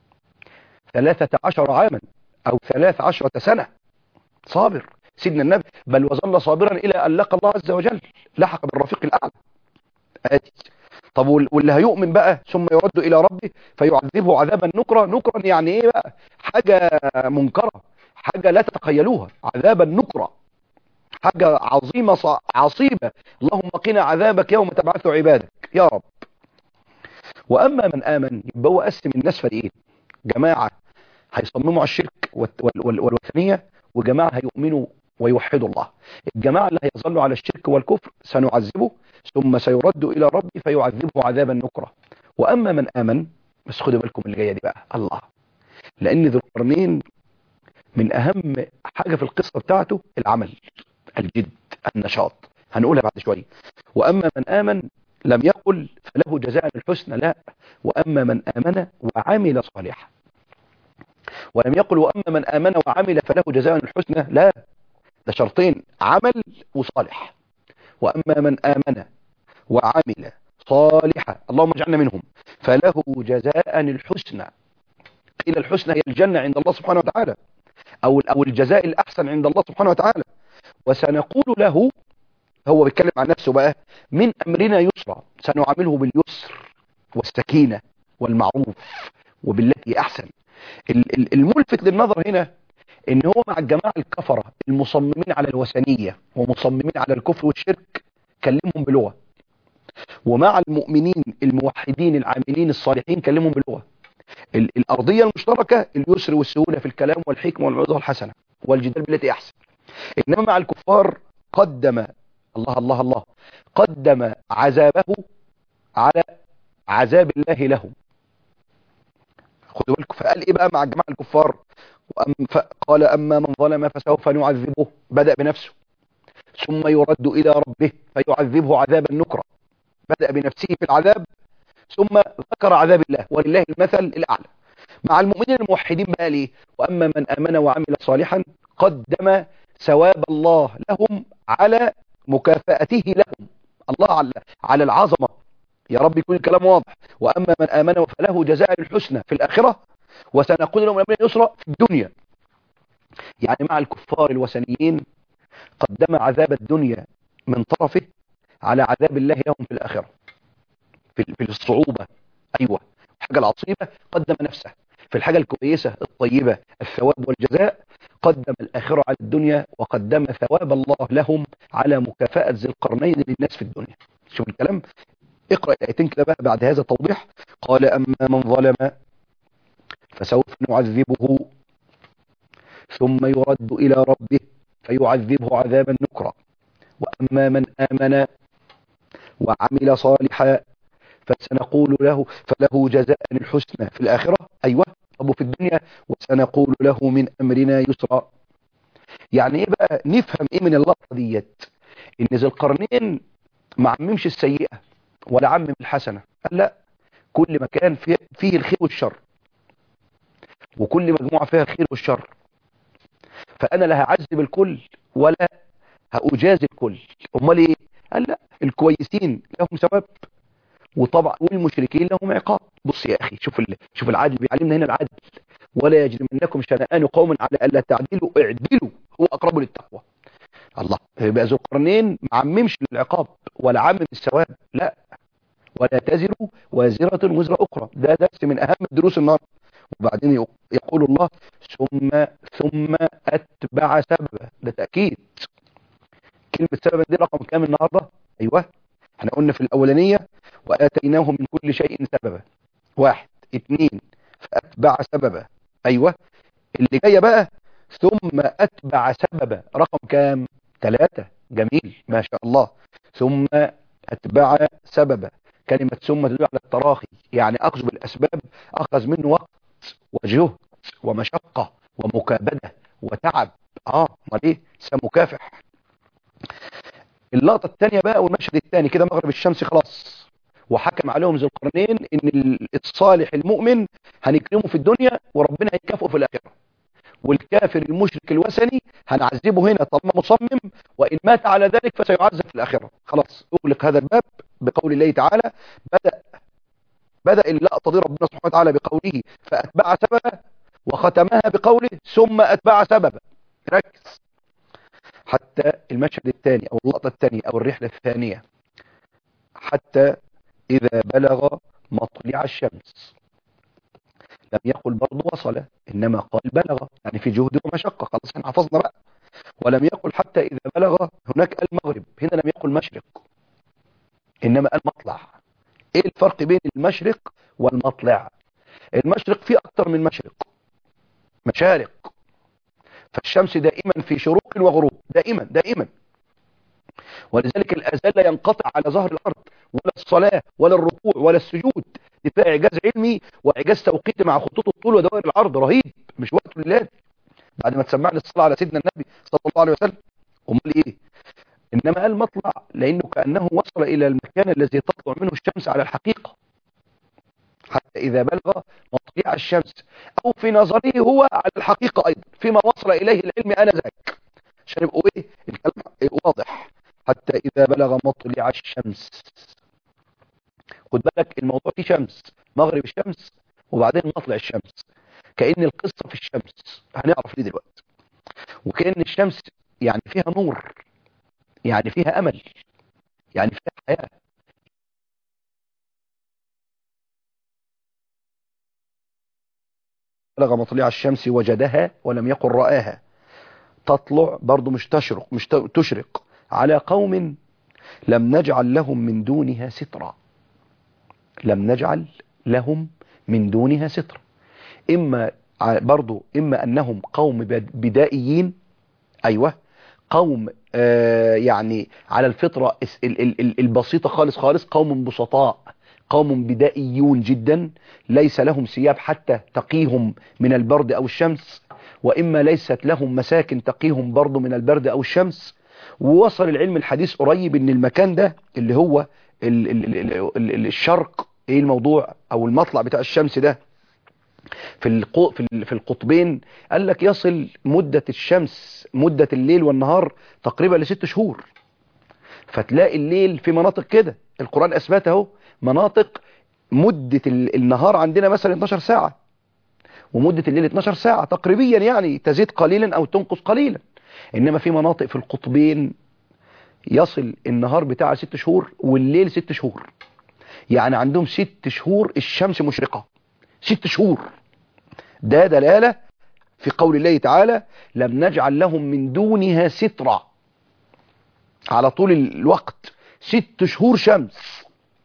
[SPEAKER 2] 13 عاما أو 13 سنة صابر سيدنا النبي بل وظل صابرا إلى أن لقى الله عز وجل لحق بالرفيق الأعلى آتي طب واللي هيؤمن بقى ثم يرد إلى ربه فيعذبه عذابا نكرا نكرا يعني إيه بقى حاجة منكرة حاجة لا تتخيلوها عذابا نكرا حاجة عظيمة عصيبة اللهم قنا عذابك يوم تبعث عبادك يا رب وأما من آمن يبقى هو قسم الناس فريقين جماعة هيصمموا على الشرك والوثنية وجماعة هيؤمنوا ويوحدوا الله الجماعة اللي هيظلوا على الشرك والكفر سنعذبه ثم سيرد إلى ربي فيعذبه عذابا نكرا وأما من آمن بس خدوا بالكم اللي جاية دي بقى الله لأن ذو القرنين من أهم حاجة في القصة بتاعته العمل الجد النشاط هنقولها بعد شوية وأما من آمن لم يقل فله جزاء الحسنى لا وأما من آمن وعمل صالحا ولم يقل وأما من آمن وعمل فله جزاء الحسنى لا ده شرطين عمل وصالح وأما من آمن وعمل صالحا اللهم اجعلنا منهم فله جزاء الحسنى قيل الحسنى هي الجنة عند الله سبحانه وتعالى أو أو الجزاء الأحسن عند الله سبحانه وتعالى وسنقول له هو بيتكلم عن نفسه بقى من أمرنا يسرا سنعامله باليسر والسكينة والمعروف وبالتي أحسن الملفت للنظر هنا ان هو مع الجماعة الكفرة المصممين على الوثنية ومصممين على الكفر والشرك كلمهم بلغة ومع المؤمنين الموحدين العاملين الصالحين كلمهم بلغة الأرضية المشتركة اليسر والسهولة في الكلام والحكمة والموعظة الحسنة والجدال بالتي أحسن إنما مع الكفار قدم الله الله الله قدم عذابه على عذاب الله لهم خدوا بالكم فقال ايه بقى مع الجماعه الكفار وأم قال اما من ظلم فسوف نعذبه بدا بنفسه ثم يرد الى ربه فيعذبه عذابا نكرا بدا بنفسه في العذاب ثم ذكر عذاب الله ولله المثل الاعلى مع المؤمنين الموحدين بقى ليه واما من امن وعمل صالحا قدم ثواب الله لهم على مكافاته لهم الله على على العظمه يا رب يكون الكلام واضح وأما من آمن فله جزاء الحسنى في الآخرة وسنقول لهم الأمر يسرا في الدنيا يعني مع الكفار الوثنيين قدم عذاب الدنيا من طرفه على عذاب الله لهم في الآخرة في في الصعوبة أيوة الحاجة العصيبة قدم نفسه في الحاجة الكويسة الطيبة الثواب والجزاء قدم الآخرة على الدنيا وقدم ثواب الله لهم على مكافأة ذي القرنين للناس في الدنيا شوف الكلام اقرأ الآيتين كده بقى بعد هذا التوضيح قال أما من ظلم فسوف نعذبه ثم يرد إلى ربه فيعذبه عذابا نكرا وأما من آمن وعمل صالحا فسنقول له فله جزاء الحسنى في الآخرة أيوة طب في الدنيا وسنقول له من أمرنا يسرا يعني إيه بقى نفهم إيه من اللقطة ديت إن ذي القرنين ما عممش السيئة ولا عمم الحسنة قال لا كل مكان فيه, فيه الخير والشر وكل مجموعة فيها الخير والشر فأنا لا هعذب الكل ولا هأجازي الكل أمال إيه قال لا الكويسين لهم ثواب وطبعا والمشركين لهم عقاب بص يا أخي شوف ال... شوف العدل بيعلمنا هنا العدل ولا يجرمنكم شنآن قوم على ألا تعدلوا اعدلوا هو أقرب للتقوى الله يبقى ذو القرنين ما عممش العقاب ولا عمم الثواب لا ولا تزر وازرة وزر أخرى ده درس من أهم الدروس النهارده وبعدين يقول الله ثم ثم أتبع سببا ده تأكيد كلمة سببا دي رقم كام النهاردة أيوة احنا قلنا في الأولانية وآتيناه من كل شيء سببا واحد اتنين فأتبع سببا أيوة اللي جاية بقى ثم أتبع سببا رقم كام ثلاثة جميل ما شاء الله ثم أتبع سببا كلمة ثم تدل على التراخي يعني أخذ بالأسباب أخذ منه وقت وجهد ومشقة ومكابدة وتعب اه امال ايه سمكافح اللقطة الثانية بقى والمشهد الثاني كده مغرب الشمس خلاص وحكم عليهم ذو القرنين ان الصالح المؤمن هنكرمه في الدنيا وربنا هيكافئه في الاخره والكافر المشرك الوثني هنعذبه هنا طالما مصمم وان مات على ذلك فسيعذب في الاخره خلاص اغلق هذا الباب بقول الله تعالى بدا بدا اللقطه دي ربنا سبحانه وتعالى بقوله فاتبع سببا وختمها بقوله ثم اتبع سببا ركز حتى المشهد الثاني او اللقطه الثانيه او الرحله الثانيه حتى اذا بلغ مطلع الشمس لم يقل برضه وصل إنما قال بلغ يعني في جهد ومشقة خلاص احنا حفظنا بقى ولم يقل حتى إذا بلغ هناك المغرب هنا لم يقل مشرق إنما المطلع إيه الفرق بين المشرق والمطلع المشرق فيه أكثر من مشرق مشارق فالشمس دائما في شروق وغروب دائما دائما ولذلك الأذان لا ينقطع على ظهر الأرض ولا الصلاة ولا الركوع ولا السجود دي فيها إعجاز علمي وإعجاز توقيتي مع خطوط الطول ودوائر العرض رهيب مش وقت لله بعد ما تسمعنا الصلاة على سيدنا النبي صلى الله عليه وسلم أمال إيه إنما قال مطلع لأنه كأنه وصل إلى المكان الذي تطلع منه الشمس على الحقيقة حتى إذا بلغ مطلع الشمس أو في نظره هو على الحقيقة أيضا فيما وصل إليه العلم آنذاك عشان يبقوا إيه الكلام واضح حتى إذا بلغ مطلع الشمس خد بالك الموضوع فيه شمس مغرب الشمس وبعدين مطلع الشمس كأن القصة في الشمس هنعرف ليه دلوقتي وكأن الشمس يعني فيها نور يعني فيها أمل يعني فيها حياة بلغ مطلع الشمس وجدها ولم يقل رآها تطلع برضو مش تشرق مش تشرق على قوم لم نجعل لهم من دونها سترا لم نجعل لهم من دونها سترا إما برضو إما أنهم قوم بدائيين أيوة قوم آه يعني على الفطرة البسيطة خالص خالص قوم بسطاء قوم بدائيون جدا ليس لهم ثياب حتى تقيهم من البرد أو الشمس وإما ليست لهم مساكن تقيهم برضو من البرد أو الشمس ووصل العلم الحديث قريب ان المكان ده اللي هو ال ال ال ال الشرق ايه الموضوع او المطلع بتاع الشمس ده في القو في في القطبين قال لك يصل مدة الشمس مدة الليل والنهار تقريبا لست شهور فتلاقي الليل في مناطق كده القرآن اثبتها اهو مناطق مدة النهار عندنا مثلا 12 ساعة ومدة الليل 12 ساعة تقريبيا يعني تزيد قليلا أو تنقص قليلا إنما في مناطق في القطبين يصل النهار بتاع ست شهور والليل ست شهور يعني عندهم ست شهور الشمس مشرقة ست شهور ده دلالة في قول الله تعالى لم نجعل لهم من دونها سترة على طول الوقت ست شهور شمس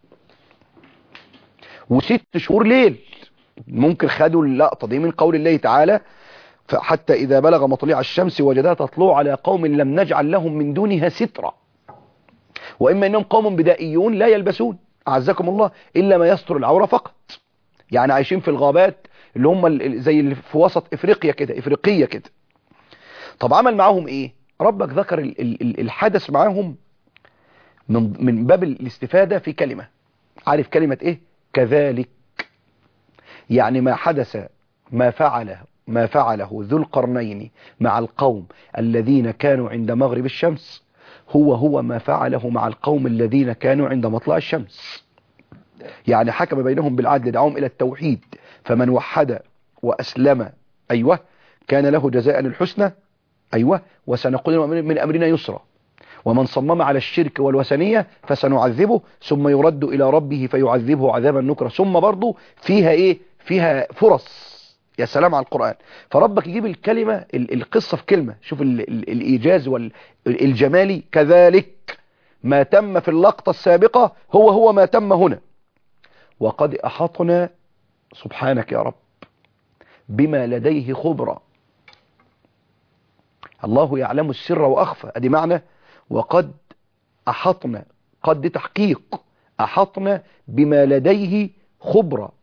[SPEAKER 2] وست شهور ليل ممكن خدوا اللقطة دي من قول الله تعالى حتى إذا بلغ مطلع الشمس وجدها تطلع على قوم لم نجعل لهم من دونها سترة وإما أنهم قوم بدائيون لا يلبسون أعزكم الله إلا ما يستر العورة فقط يعني عايشين في الغابات اللي هم زي اللي في وسط إفريقيا كده إفريقية كده طب عمل معاهم إيه ربك ذكر الحدث معاهم من, من باب الاستفادة في كلمة عارف كلمة إيه كذلك يعني ما حدث ما فعله ما فعله ذو القرنين مع القوم الذين كانوا عند مغرب الشمس هو هو ما فعله مع القوم الذين كانوا عند مطلع الشمس يعني حكم بينهم بالعدل دعوهم إلى التوحيد فمن وحد وأسلم أيوة كان له جزاء الحسنى أيوة وسنقول من أمرنا يسرا ومن صمم على الشرك والوثنية فسنعذبه ثم يرد إلى ربه فيعذبه عذابا نكرا ثم برضه فيها إيه فيها فرص يا سلام على القرآن فربك يجيب الكلمة القصة في كلمة شوف ال ال الإيجاز والجمالي كذلك ما تم في اللقطة السابقة هو هو ما تم هنا وقد أحطنا سبحانك يا رب بما لديه خبرة الله يعلم السر وأخفى أدي معنى وقد أحطنا قد تحقيق أحطنا بما لديه خبرة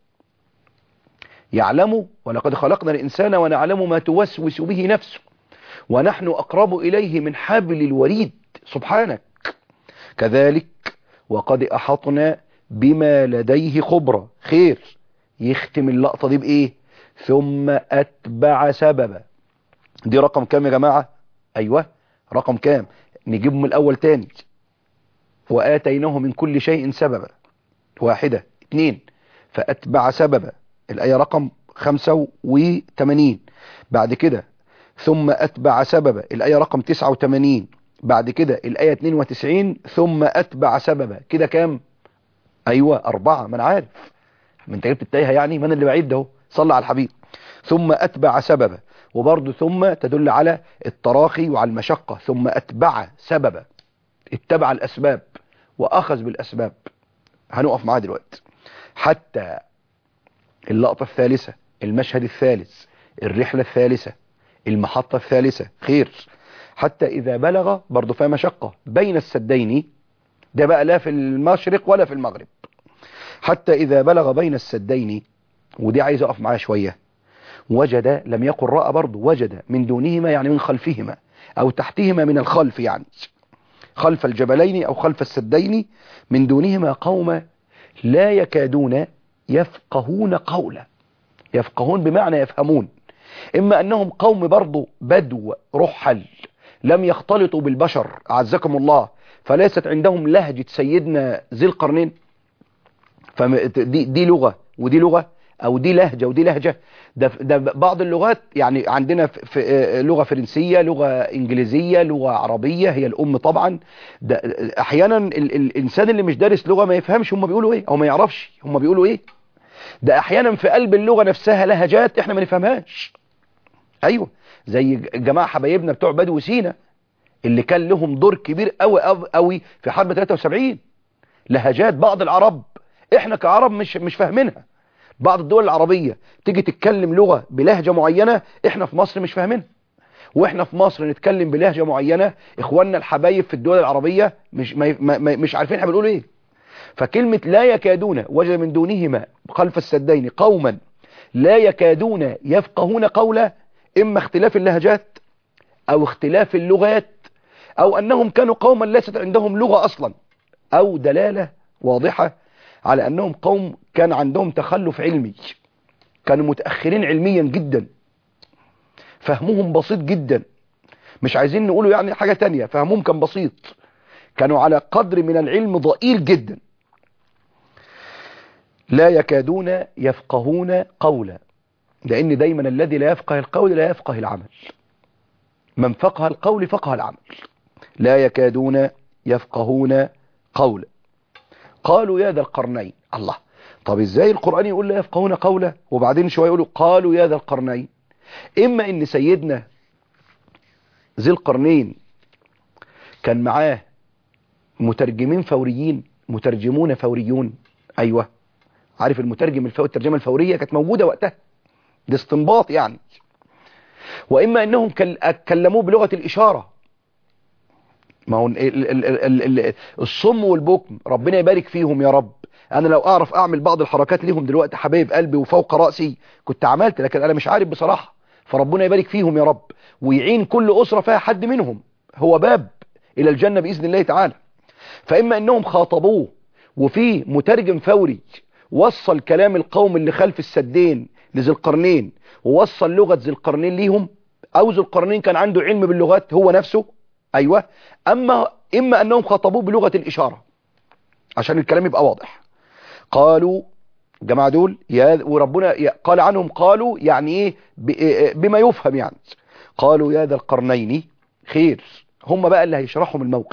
[SPEAKER 2] يعلم ولقد خلقنا الإنسان ونعلم ما توسوس به نفسه ونحن أقرب إليه من حبل الوريد سبحانك كذلك وقد أحطنا بما لديه خبرة خير يختم اللقطة دي بإيه ثم أتبع سببا دي رقم كام يا جماعة أيوة رقم كام نجيبه من الأول تاني وآتيناه من كل شيء سببا واحدة اتنين فأتبع سببا الآية رقم 85 بعد كده ثم أتبع سببا الآية رقم 89 بعد كده الآية 92 ثم أتبع سببا كده كام أيوة أربعة ما أنا عارف من انت جبت التايهة يعني من اللي بعيد ده صلى على الحبيب ثم أتبع سببا وبرضه ثم تدل على التراخي وعلى المشقة ثم أتبع سببا اتبع الأسباب وأخذ بالأسباب هنقف معاه دلوقتي حتى اللقطة الثالثة المشهد الثالث الرحلة الثالثة المحطة الثالثة خير حتى إذا بلغ برضه فيها مشقة بين السدين ده بقى لا في المشرق ولا في المغرب حتى إذا بلغ بين السدين ودي عايز أقف معاه شوية وجد لم يقل رأى برضه وجد من دونهما يعني من خلفهما أو تحتهما من الخلف يعني خلف الجبلين أو خلف السدين من دونهما قوم لا يكادون يفقهون قولا يفقهون بمعنى يفهمون إما أنهم قوم برضو بدو رحل لم يختلطوا بالبشر أعزكم الله فليست عندهم لهجة سيدنا ذي القرنين فدي دي لغة ودي لغة أو دي لهجة ودي لهجة ده, ده بعض اللغات يعني عندنا في لغة فرنسية لغة إنجليزية لغة عربية هي الأم طبعا ده أحيانا ال الإنسان اللي مش دارس لغة ما يفهمش هم بيقولوا إيه أو ما يعرفش هم بيقولوا إيه ده احيانا في قلب اللغة نفسها لهجات احنا ما نفهمهاش ايوه زي الجماعة حبايبنا بتوع بدو سينا اللي كان لهم دور كبير قوي قوي في حرب 73 لهجات بعض العرب احنا كعرب مش مش فاهمينها بعض الدول العربية تيجي تتكلم لغة بلهجة معينة احنا في مصر مش فاهمينها واحنا في مصر نتكلم بلهجة معينة اخواننا الحبايب في الدول العربية مش ما ما مش عارفين احنا بنقول ايه فكلمة لا يكادون وجد من دونهما خلف السدين قوما لا يكادون يفقهون قولا إما اختلاف اللهجات أو اختلاف اللغات أو أنهم كانوا قوما ليست عندهم لغة أصلا أو دلالة واضحة على أنهم قوم كان عندهم تخلف علمي كانوا متأخرين علميا جدا فهمهم بسيط جدا مش عايزين نقوله يعني حاجة تانية فهمهم كان بسيط كانوا على قدر من العلم ضئيل جدا لا يكادون يفقهون قولا لان دايما الذي لا يفقه القول لا يفقه العمل من فقه القول فقه العمل لا يكادون يفقهون قولا قالوا يا ذا القرنين الله طب ازاي القرآن يقول لا يفقهون قولا وبعدين شوية يقولوا قالوا يا ذا القرنين اما ان سيدنا ذي القرنين كان معاه مترجمين فوريين مترجمون فوريون ايوه عارف المترجم الفوري الترجمه الفوريه كانت موجوده وقتها ده استنباط يعني واما انهم كلموه بلغه الاشاره ما هو ال ال ال ال الصم والبكم ربنا يبارك فيهم يا رب انا لو اعرف اعمل بعض الحركات ليهم دلوقتي حبايب قلبي وفوق راسي كنت عملت لكن انا مش عارف بصراحه فربنا يبارك فيهم يا رب ويعين كل اسره فيها حد منهم هو باب الى الجنه باذن الله تعالى فاما انهم خاطبوه وفي مترجم فوري وصل كلام القوم اللي خلف السدين لذي القرنين ووصل لغة ذي القرنين ليهم او ذي القرنين كان عنده علم باللغات هو نفسه ايوه اما اما انهم خاطبوه بلغة الاشارة عشان الكلام يبقى واضح قالوا الجماعة دول يا وربنا قال عنهم قالوا يعني ايه بما يفهم يعني قالوا يا ذا القرنين خير هم بقى اللي هيشرحهم الموقف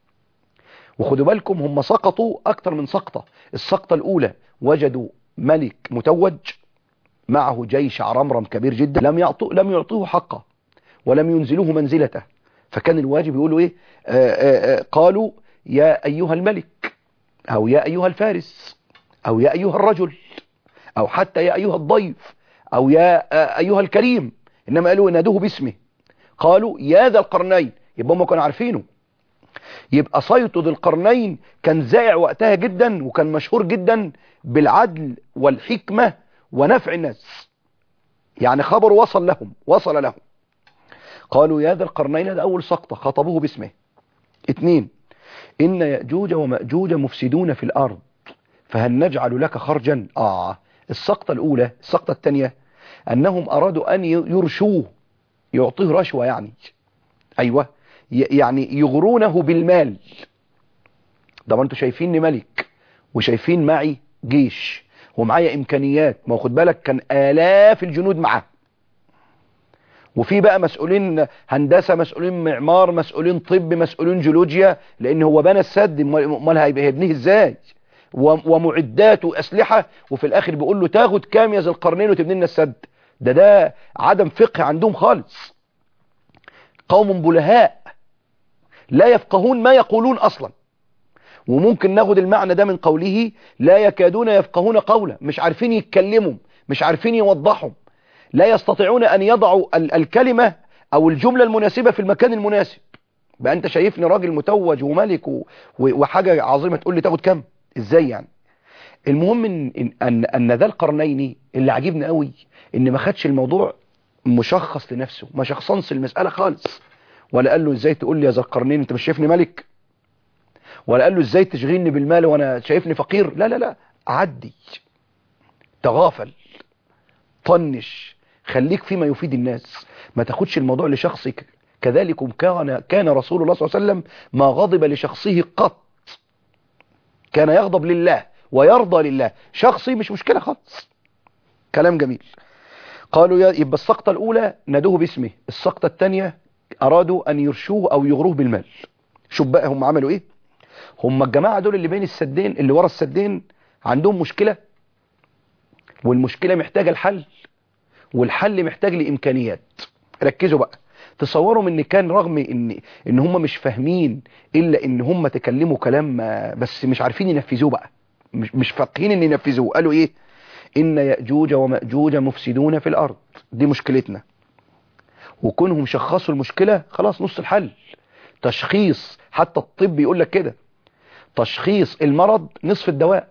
[SPEAKER 2] وخدوا بالكم هم سقطوا اكتر من سقطة السقطة الاولى وجدوا ملك متوج معه جيش عرمرم كبير جدا لم يعطوه لم يعطوه حقه ولم ينزلوه منزلته فكان الواجب يقولوا ايه آآ آآ قالوا يا ايها الملك او يا ايها الفارس او يا ايها الرجل او حتى يا ايها الضيف او يا ايها الكريم انما قالوا نادوه باسمه قالوا يا ذا القرنين يبقى هم كانوا عارفينه يبقى صيت ذي القرنين كان زائع وقتها جدا وكان مشهور جدا بالعدل والحكمة ونفع الناس يعني خبر وصل لهم وصل لهم قالوا يا ذا القرنين ده أول سقطة خطبوه باسمه اتنين إن يأجوج ومأجوج مفسدون في الأرض فهل نجعل لك خرجا آه السقطة الأولى السقطة الثانية أنهم أرادوا أن يرشوه يعطيه رشوة يعني أيوة يعني يغرونه بالمال ده ما انتوا شايفيني ملك وشايفين معي جيش ومعايا امكانيات ما خد بالك كان الاف الجنود معاه وفي بقى مسؤولين هندسة مسؤولين معمار مسؤولين طب مسؤولين جيولوجيا لان هو بنى السد امال هيبقى هيبنيه ازاي ومعدات واسلحة وفي الاخر بيقول له تاخد كام يا ذي القرنين وتبني لنا السد ده ده عدم فقه عندهم خالص قوم بلهاء لا يفقهون ما يقولون اصلا وممكن ناخد المعنى ده من قوله لا يكادون يفقهون قولا مش عارفين يتكلموا مش عارفين يوضحوا لا يستطيعون ان يضعوا ال الكلمة او الجملة المناسبة في المكان المناسب بقى انت شايفني راجل متوج وملك و... وحاجة عظيمة تقول لي تاخد كام ازاي يعني المهم ان ان, أن ذا القرنين اللي عجبني قوي ان ما خدش الموضوع مشخص لنفسه ما شخصنش المسألة خالص ولا قال له ازاي تقول لي يا ذا القرنين انت مش شايفني ملك ولا قال له ازاي تشغلني بالمال وانا شايفني فقير لا لا لا عدي تغافل طنش خليك فيما يفيد الناس ما تاخدش الموضوع لشخصك كذلك كان كان رسول الله صلى الله عليه وسلم ما غضب لشخصه قط كان يغضب لله ويرضى لله شخصي مش مشكلة خالص كلام جميل قالوا يبقى السقطة الأولى نادوه باسمه السقطة الثانية أرادوا أن يرشوه أو يغروه بالمال شوف بقى هم عملوا إيه هم الجماعة دول اللي بين السدين اللي ورا السدين عندهم مشكلة والمشكلة محتاجة الحل والحل محتاج لإمكانيات ركزوا بقى تصوروا ان كان رغم ان ان هم مش فاهمين الا ان هم تكلموا كلام بس مش عارفين ينفذوه بقى مش مش فاقهين ان ينفذوه قالوا ايه ان ياجوج وماجوج مفسدون في الارض دي مشكلتنا وكونهم شخصوا المشكلة خلاص نص الحل تشخيص حتى الطب يقول لك كده تشخيص المرض نصف الدواء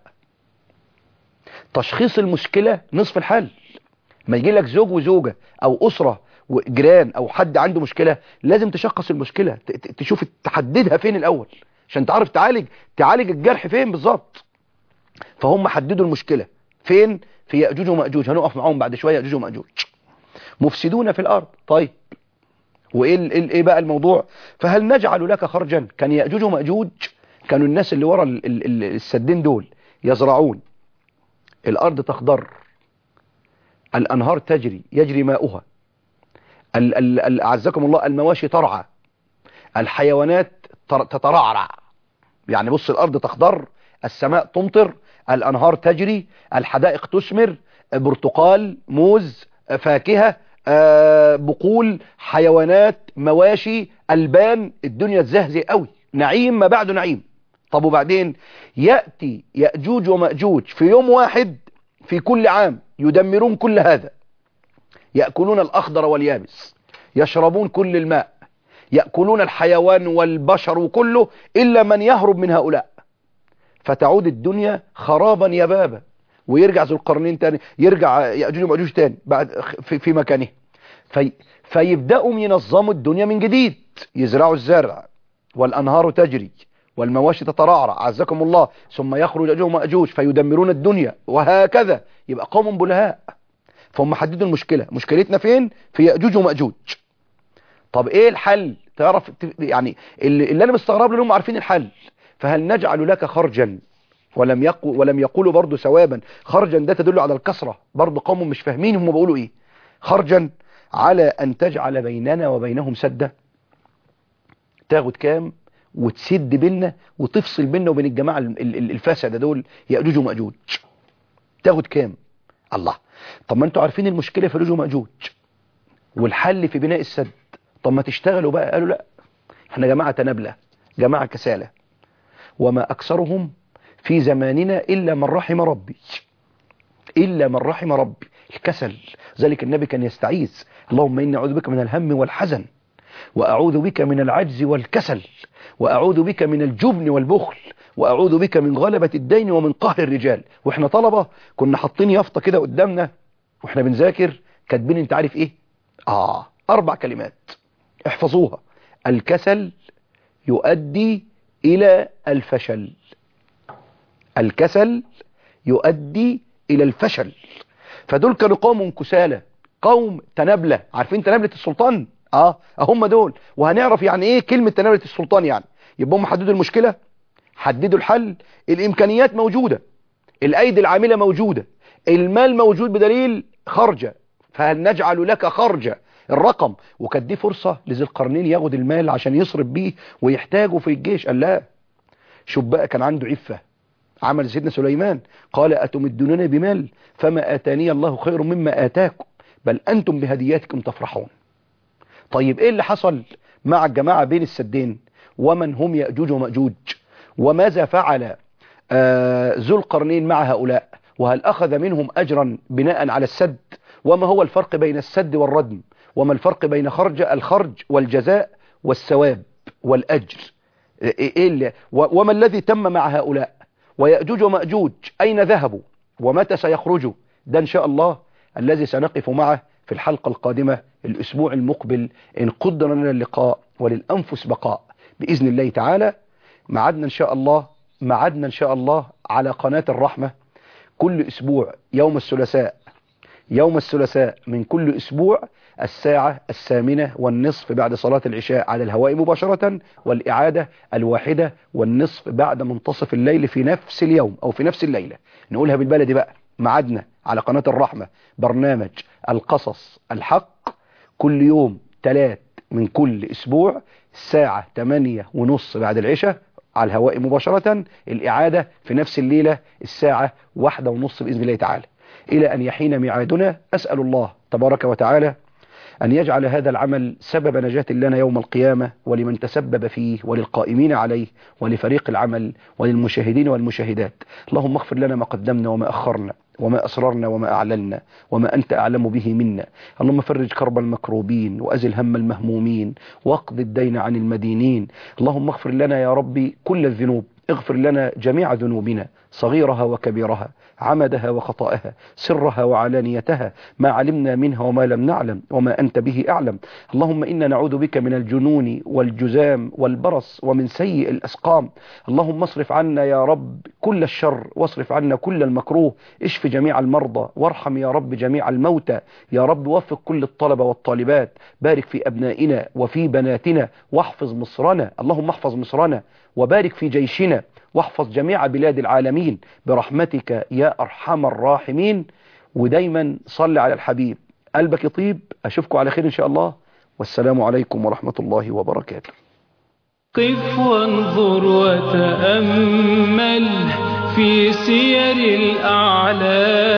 [SPEAKER 2] تشخيص المشكلة نصف الحل ما يجي لك زوج وزوجة او اسرة وجيران او حد عنده مشكلة لازم تشخص المشكلة تشوف تحددها فين الاول عشان تعرف تعالج تعالج الجرح فين بالظبط فهم حددوا المشكلة فين في يأجوج ومأجوج هنقف معاهم بعد شوية يأجوج ومأجوج مفسدون في الارض طيب وايه ايه بقى الموضوع فهل نجعل لك خرجا كان يأجوج ومأجوج كانوا الناس اللي ورا السدين دول يزرعون الارض تخضر الأنهار تجري يجري ماؤها ال- ال- ال- أعزكم الله المواشي ترعى الحيوانات تر- تترعرع يعني بص الأرض تخضر السماء تمطر الأنهار تجري الحدائق تثمر برتقال موز فاكهة آه، بقول حيوانات مواشي ألبان الدنيا تزهزه قوي نعيم ما بعده نعيم طب وبعدين يأتي يأجوج ومأجوج في يوم واحد في كل عام يدمرون كل هذا يأكلون الأخضر واليابس يشربون كل الماء يأكلون الحيوان والبشر كله إلا من يهرب من هؤلاء فتعود الدنيا خرابا يبابا ويرجع ذو القرنين تاني يرجع يأجوج ومأجوج تاني بعد في, في مكانه في فيبدأوا ينظموا الدنيا من جديد يزرعوا الزرع والأنهار تجري والمواشي تترعرع عزكم الله ثم يخرج يأجوج ومأجوج فيدمرون الدنيا وهكذا يبقى قوم بلهاء فهم حددوا المشكلة مشكلتنا فين في يأجوج ومأجوج طب ايه الحل تعرف ت- يعني اللي, اللي انا مستغرب له انهم عارفين الحل فهل نجعل لك خرجا ولم يقو ولم يقولوا برضو ثوابا خرجا ده تدل على الكسرة برضو قوم مش فاهمين هم بيقولوا ايه خرجا على ان تجعل بيننا وبينهم سدا تاخد كام وتسد بيننا وتفصل بيننا وبين الجماعة ال- ال- الفاسدة دول يأجوج ومأجوج تاخد كام الله طب ما انتوا عارفين المشكلة في يأجوج ومأجوج والحل في بناء السد طب ما تشتغلوا بقى قالوا لا احنا جماعة تنابلة جماعة كسالة وما أكثرهم في زماننا إلا من رحم ربي إلا من رحم ربي الكسل ذلك النبي كان يستعيذ اللهم إني أعوذ بك من الهم والحزن وأعوذ بك من العجز والكسل وأعوذ بك من الجبن والبخل وأعوذ بك من غلبة الدين ومن قهر الرجال وإحنا طلبة كنا حاطين يافطة كده قدامنا وإحنا بنذاكر كاتبين أنت عارف إيه آه أربع كلمات احفظوها الكسل يؤدي إلى الفشل الكسل يؤدي إلى الفشل فدول كانوا قوم كسالى قوم تنابلة عارفين تنابلة السلطان اه هم دول وهنعرف يعني ايه كلمة تنابلة السلطان يعني يبقى هم حددوا المشكلة حددوا الحل الامكانيات موجودة الايدي العاملة موجودة المال موجود بدليل خرجة فهل نجعل لك خرجة الرقم وكانت دي فرصة لذي القرنين ياخد المال عشان يصرف بيه ويحتاجه في الجيش قال لا شوف بقى كان عنده عفة عمل سيدنا سليمان قال أتمدونني بمال فما آتاني الله خير مما آتاكم بل أنتم بهدياتكم تفرحون طيب إيه اللي حصل مع الجماعة بين السدين ومن هم يأجوج ومأجوج وماذا فعل آه ذو القرنين مع هؤلاء وهل أخذ منهم أجرا بناء على السد وما هو الفرق بين السد والردم وما الفرق بين خرج الخرج والجزاء والثواب والأجر إيه اللي و- وما الذي تم مع هؤلاء ويأجوج ومأجوج أين ذهبوا ومتى سيخرجوا ده إن شاء الله الذي سنقف معه في الحلقة القادمة الأسبوع المقبل إن قدر لنا اللقاء وللأنفس بقاء بإذن الله تعالى معدنا إن شاء الله معدنا إن شاء الله على قناة الرحمة كل أسبوع يوم الثلاثاء يوم الثلاثاء من كل أسبوع الساعة الثامنة والنصف بعد صلاة العشاء على الهواء مباشرة والإعادة الواحدة والنصف بعد منتصف الليل في نفس اليوم أو في نفس الليلة نقولها بالبلدي بقى معدنا على قناة الرحمة برنامج القصص الحق كل يوم ثلاث من كل أسبوع الساعة 8 ونص بعد العشاء على الهواء مباشرة الإعادة في نفس الليلة الساعة واحدة ونص بإذن الله تعالى إلى أن يحين ميعادنا أسأل الله تبارك وتعالى أن يجعل هذا العمل سبب نجاة لنا يوم القيامة ولمن تسبب فيه وللقائمين عليه ولفريق العمل وللمشاهدين والمشاهدات اللهم اغفر لنا ما قدمنا وما أخرنا وما أسررنا وما أعلنا وما أنت أعلم به منا اللهم فرج كرب المكروبين وأزل هم المهمومين واقض الدين عن المدينين اللهم اغفر لنا يا ربي كل الذنوب اغفر لنا جميع ذنوبنا صغيرها وكبيرها عمدها وخطأها سرها وعلانيتها ما علمنا منها وما لم نعلم وما أنت به أعلم اللهم إنا نعوذ بك من الجنون والجزام والبرص ومن سيء الأسقام اللهم اصرف عنا يا رب كل الشر واصرف عنا كل المكروه اشف جميع المرضى وارحم يا رب جميع الموتى يا رب وفق كل الطلبة والطالبات بارك في أبنائنا وفي بناتنا واحفظ مصرنا اللهم احفظ مصرنا وبارك في جيشنا واحفظ جميع بلاد العالمين برحمتك يا أرحم الراحمين ودايما صلي على الحبيب قلبك يطيب أشوفكم على خير إن شاء الله والسلام عليكم ورحمة الله وبركاته
[SPEAKER 1] قف وانظر وتأمل في سير الأعلام